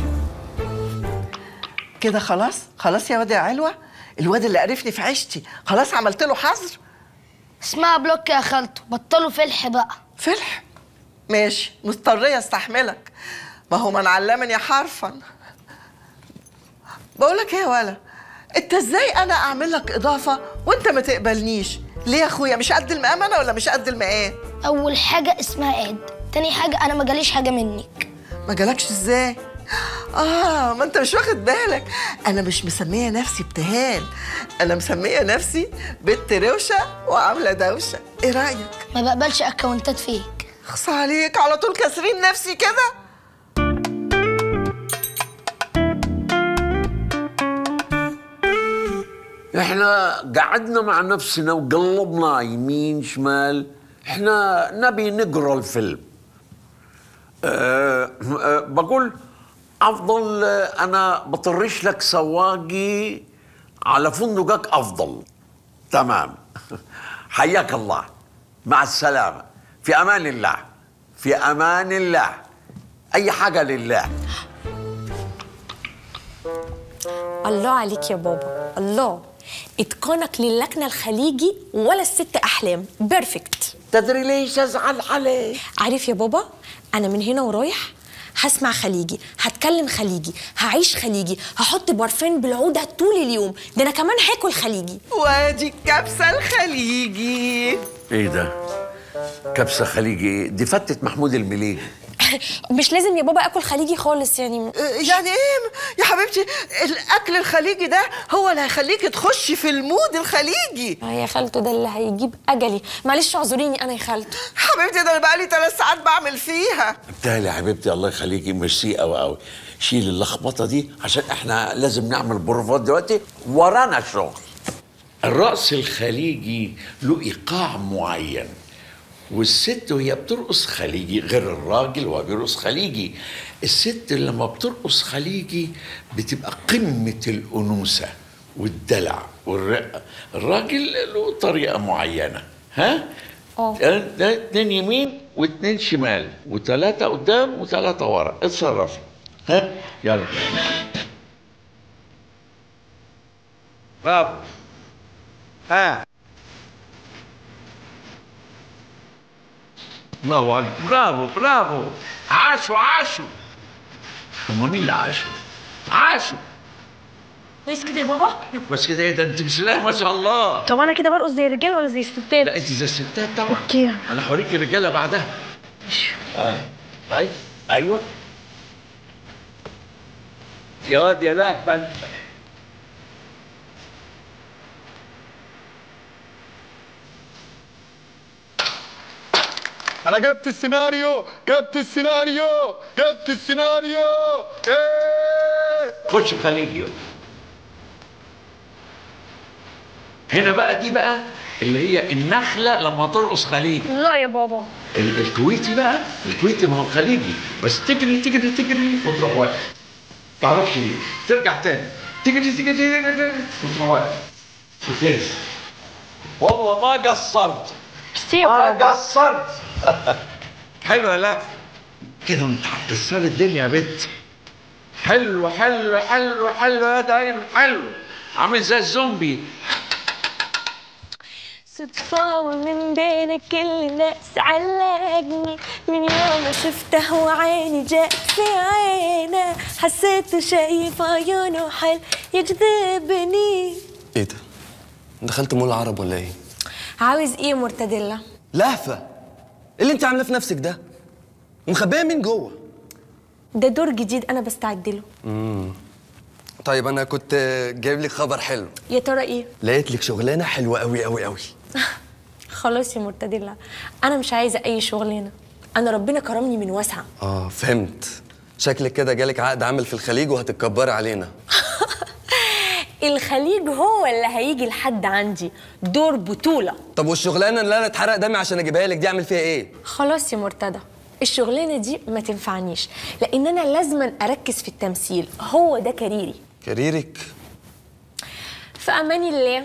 كده خلاص خلاص يا واد يا علوة الواد اللي قرفني في عيشتي خلاص عملت له حظر اسمها بلوك يا خالته بطلوا فلح بقى فلح ماشي مضطرية استحملك ما هو من علمني حرفا بقولك ايه يا ولا انت ازاي انا اعمل لك اضافة وانت ما تقبلنيش ليه يا اخويا مش قد المقام انا ولا مش قد المقام اول حاجه اسمها عيد تاني حاجه انا ما جاليش حاجه منك ما جالكش ازاي اه ما انت مش واخد بالك انا مش مسميه نفسي ابتهال انا مسميه نفسي بنت روشه وعامله دوشه ايه رايك ما بقبلش اكونتات فيك خص عليك على طول كاسرين نفسي كده احنا قعدنا مع نفسنا وقلبنا يمين شمال احنا نبي نقرا الفيلم أه أه بقول افضل آه، انا بطرش لك سواقي على فندقك افضل تمام حياك الله مع السلامه في امان الله في امان الله اي حاجه لله الله عليك يا بابا الله اتقانك للكنه الخليجي ولا الست احلام بيرفكت تدري ليش ازعل عليك عارف يا بابا انا من هنا ورايح هسمع خليجي هتكلم خليجي هعيش خليجي هحط بارفان بالعوده طول اليوم ده انا كمان هاكل خليجي وادي الكبسه الخليجي ايه ده كبسه خليجي دي فتت محمود المليجي مش لازم يا بابا اكل خليجي خالص يعني يعني ايه يا حبيبتي الاكل الخليجي ده هو اللي هيخليكي تخشي في المود الخليجي آه يا خالته ده اللي هيجيب اجلي معلش اعذريني انا يا خالته حبيبتي ده انا بقالي ثلاث ساعات بعمل فيها بالتالي يا حبيبتي الله يخليكي ميرسي قوي قوي شيل اللخبطه دي عشان احنا لازم نعمل بروفات دلوقتي ورانا شغل الرقص الخليجي له ايقاع معين والست وهي بترقص خليجي غير الراجل وهو بيرقص خليجي الست لما بترقص خليجي بتبقى قمة الأنوثة والدلع والرقة الراجل له طريقة معينة ها؟ اه ده اتنين يمين واتنين شمال وتلاتة قدام وتلاتة ورا اتصرفي ها يلا برافو ها برافو عليك برافو برافو عاشوا عاشوا هم مين اللي عاشوا؟ عاشوا بس كده يا بابا بس كده ايه ده انت بسم الله ما شاء الله طب انا كده برقص زي الرجاله ولا زي الستات لا انت زي الستات طبعا اوكي انا هوريك الرجاله بعدها اه ايوه ايوه يا واد يا لهبل انا جبت السيناريو جبت السيناريو جبت السيناريو ايه خش خليجي هنا بقى دي بقى اللي هي النخله لما ترقص خليجي لا يا بابا ال- الكويتي بقى الكويتي ما هو خليجي بس تجري تجري تجري وتروح واقف تعرفش ليه ترجع تاني تجري تجري تجري تجري وتروح واقف وتنزل والله ما قصرت ما قصرت حلوه لا كده انت هتكسر الدنيا يا بنت حلو حلو حلو حلو يا دايم حلو عامل زي الزومبي صدفة ومن بين كل الناس علقني من يوم ما شفته وعيني جات في عينه حسيت شايف عيونه حل يجذبني ايه ده؟ دخلت مول العرب ولا ايه؟ عاوز ايه مرتديلا؟ لهفه ايه اللي انت عاملاه في نفسك ده؟ ومخبيه مين جوه؟ ده دور جديد انا بستعد له امم طيب انا كنت جايب لك خبر حلو يا ترى ايه؟ لقيت لك شغلانه حلوه قوي قوي قوي خلاص يا مرتديلا انا مش عايزه اي شغلانه انا ربنا كرمني من واسعه اه فهمت شكلك كده جالك عقد عمل في الخليج وهتتكبري علينا الخليج هو اللي هيجي لحد عندي دور بطوله طب والشغلانه اللي انا اتحرق دمي عشان اجيبها لك دي اعمل فيها ايه خلاص يا مرتدى الشغلانه دي ما تنفعنيش لان انا لازما اركز في التمثيل هو ده كاريري كاريرك في امان الله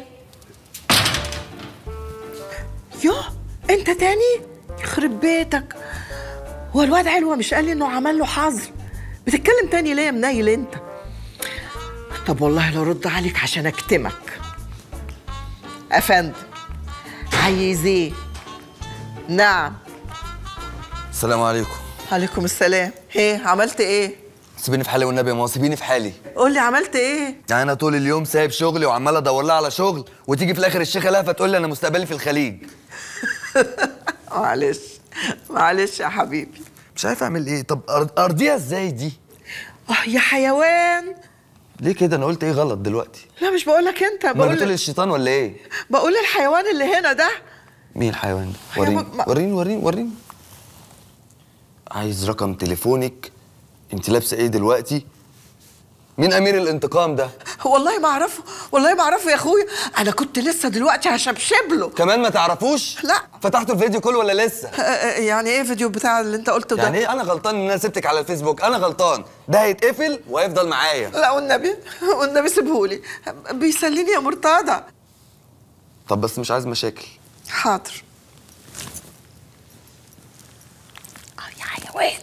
يوه انت تاني يخرب بيتك هو الواد علوة مش قال لي انه عمل له حظر بتتكلم تاني ليه يا منيل انت طب والله لو رد عليك عشان اكتمك افندم عايز ايه نعم السلام عليكم عليكم السلام ايه عملت ايه سيبيني في حالي والنبي يا ماما سيبيني في حالي قول لي عملت ايه يعني انا طول اليوم سايب شغلي وعمال ادور لها على شغل وتيجي في الاخر الشيخه لهفه تقول لي انا مستقبلي في الخليج معلش معلش يا حبيبي مش عارف اعمل ايه طب أر- ارضيها ازاي دي اه يا حيوان ليه كده انا قلت ايه غلط دلوقتي لا مش بقول لك انت ما بقول بتقول الشيطان ولا ايه بقول الحيوان اللي هنا ده مين الحيوان ده حيوان وريني ما- وريني وريني وريني عايز رقم تليفونك انت لابسه ايه دلوقتي مين امير الانتقام ده والله ما اعرفه والله ما اعرفه يا اخويا انا كنت لسه دلوقتي هشبشب له كمان ما تعرفوش لا فتحتوا الفيديو كله ولا لسه آه، آه، يعني ايه فيديو بتاع اللي انت قلته ده يعني ايه انا غلطان ان انا سبتك على الفيسبوك انا غلطان ده هيتقفل وهيفضل معايا لا والنبي والنبي سيبهولي بيسليني يا مرتضى طب بس مش عايز مشاكل حاضر يا حيوان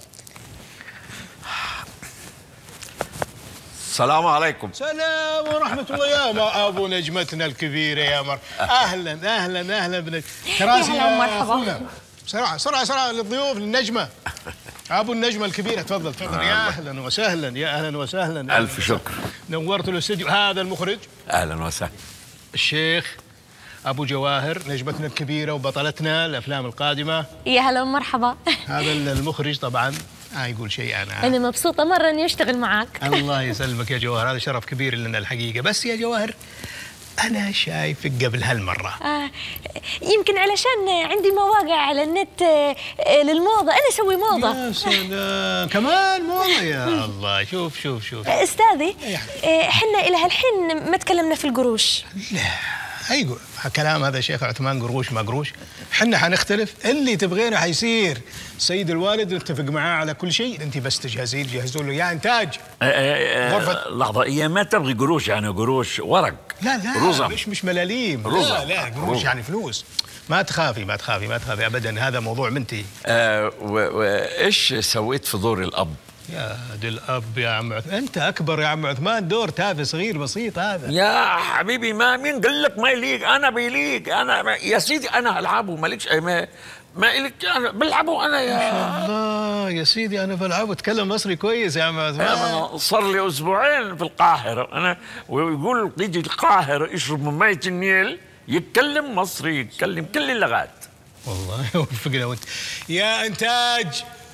السلام عليكم سلام ورحمة الله يا ما أبو نجمتنا الكبيرة يا مر أهلا أهلا أهلا بنج كراسي يا هلا يا ومرحبا. أخونا بسرعة بسرعة بسرعة للضيوف للنجمة أبو النجمة الكبيرة تفضل تفضل يا أهلا وسهلا يا أهلا وسهلا ألف شكر نورت الاستوديو هذا المخرج أهلا وسهلا الشيخ أبو جواهر نجمتنا الكبيرة وبطلتنا الأفلام القادمة يا هلا ومرحبا هذا المخرج طبعا ما يقول شيء أنا انا مبسوطه مره اني اشتغل معاك الله يسلمك يا جواهر هذا شرف كبير لنا الحقيقة بس يا جواهر أنا شايفك قبل هالمرة آه يمكن علشان عندي مواقع على النت آه، آه، للموضه انا اسوي موضه يا سلام كمان موضة يا الله شوف شوف شوف آه، استاذي آه، حنا الى هالحين ما تكلمنا في القروش اي كلام هذا شيخ عثمان قروش ما قروش حنا حنختلف اللي تبغينه حيصير السيد الوالد نتفق معاه على كل شيء انت بس تجهزين جهزوا له يا انتاج غرفة. لحظة هي ما تبغي قروش يعني قروش ورق لا لا رزم. مش مش ملاليم رزم. لا لا قروش رزم. يعني فلوس ما تخافي ما تخافي ما تخافي ابدا هذا موضوع منتهي آه و- وايش سويت في دور الاب؟ يا دي الاب يا عم عثمان انت اكبر يا عم عثمان دور تافه صغير بسيط هذا يا حبيبي ما مين قال لك ما يليق انا بيليق انا ما يا سيدي انا العبه مالكش أي ما ما إلك انا بلعبه انا يا الله يا سيدي انا بلعب واتكلم مصري كويس يا عم عثمان أنا صار لي اسبوعين في القاهره انا ويقول يجي القاهره يشرب من ميه النيل يتكلم مصري يتكلم كل اللغات والله وفقنا وانت يا انتاج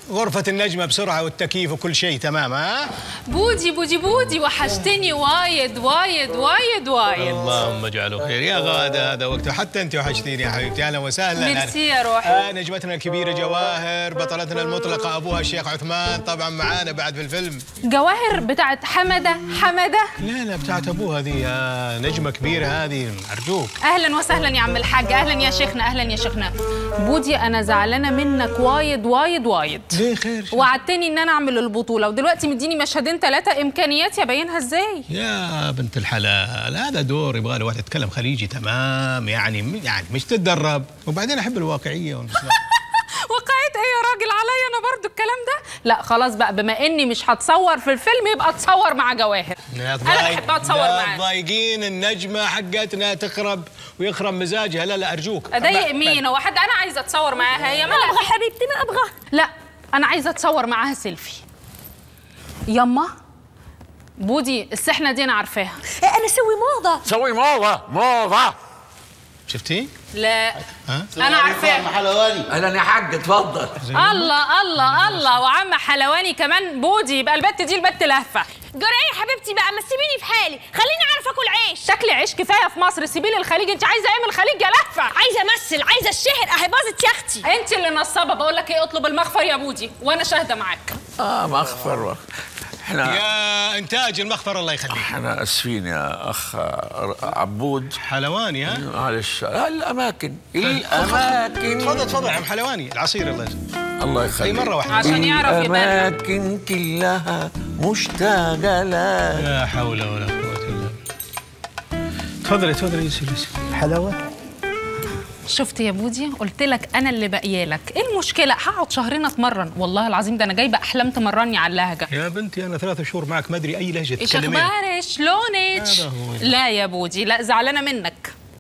غرفة النجمة بسرعة والتكييف وكل شيء تمام ها؟ بودي بودي بودي وحشتني وايد وايد وايد وايد اللهم اجعله خير يا غادة هذا وقته حتى أنت وحشتيني يا حبيبتي أهلا وسهلا ميرسي يا روحي. آه نجمتنا الكبيرة جواهر بطلتنا المطلقة أبوها الشيخ عثمان طبعا معانا بعد في الفيلم جواهر بتاعت حمدة حمدة لا لا بتاعت أبوها ذي آه نجمة كبيرة هذه أرجوك اهلا وسهلا يا عم الحاج اهلا يا شيخنا اهلا يا شيخنا بودي انا زعلانه منك وايد وايد وايد ليه خير وعدتني ان انا اعمل البطوله ودلوقتي مديني مشهدين ثلاثه امكانياتي ابينها ازاي يا بنت الحلال هذا دور يبغى له واحد يتكلم خليجي تمام يعني يعني مش تتدرب وبعدين احب الواقعيه والمصداق. وقعت ايه يا راجل عليا انا برضو الكلام ده لا خلاص بقى بما اني مش هتصور في الفيلم يبقى اتصور مع جواهر لا انا تضايق- بحب اتصور لا معاه تضايقين النجمه حقتنا تخرب ويخرب مزاجها لا لا ارجوك اضايق ب- مين هو حد انا عايزه اتصور معاها هي ما ابغى حبيبتي ما ابغى لا انا عايزه اتصور معاها سيلفي يما بودي السحنه دي انا عارفاها انا اسوي موضه سوي موضه موضه شفتي؟ لا ها؟ انا عارفاها حلواني اهلا يا حاج اتفضل الله الله الله وعم حلواني كمان بودي يبقى البت دي البت لهفه جرى ايه يا حبيبتي بقى ما تسيبيني في حالي خليني اعرف اكل عيش شكلي عيش كفايه في مصر سيبي لي الخليج انت عايزه ايه من الخليج يا لهفه عايزه امثل عايزه الشهر اهي باظت يا اختي انت اللي نصابه بقول لك ايه اطلب المغفر يا بودي وانا شاهده معاك اه مغفر احنا يا انتاج المخفر الله يخليك احنا اسفين يا اخ عبود حلواني ها معلش الاماكن الاماكن تفضل تفضل يا عم حلواني العصير الله يسلمك الله يخليك مرة واحدة. عشان يعرف يبان. الاماكن كلها مشتاقه لك لا حول ولا قوه الا بالله تفضلي تفضلي يسير يسير حلاوه شفت يا بودي قلت لك انا اللي باقيه لك ايه المشكله هقعد شهرين اتمرن والله العظيم ده انا جايبه احلام تمرني على اللهجه يا بنتي انا ثلاثة شهور معك ما ادري اي لهجه ايش تتكلمين اخبارك شلونك هذا هو. لا يا بودي لا زعلانه منك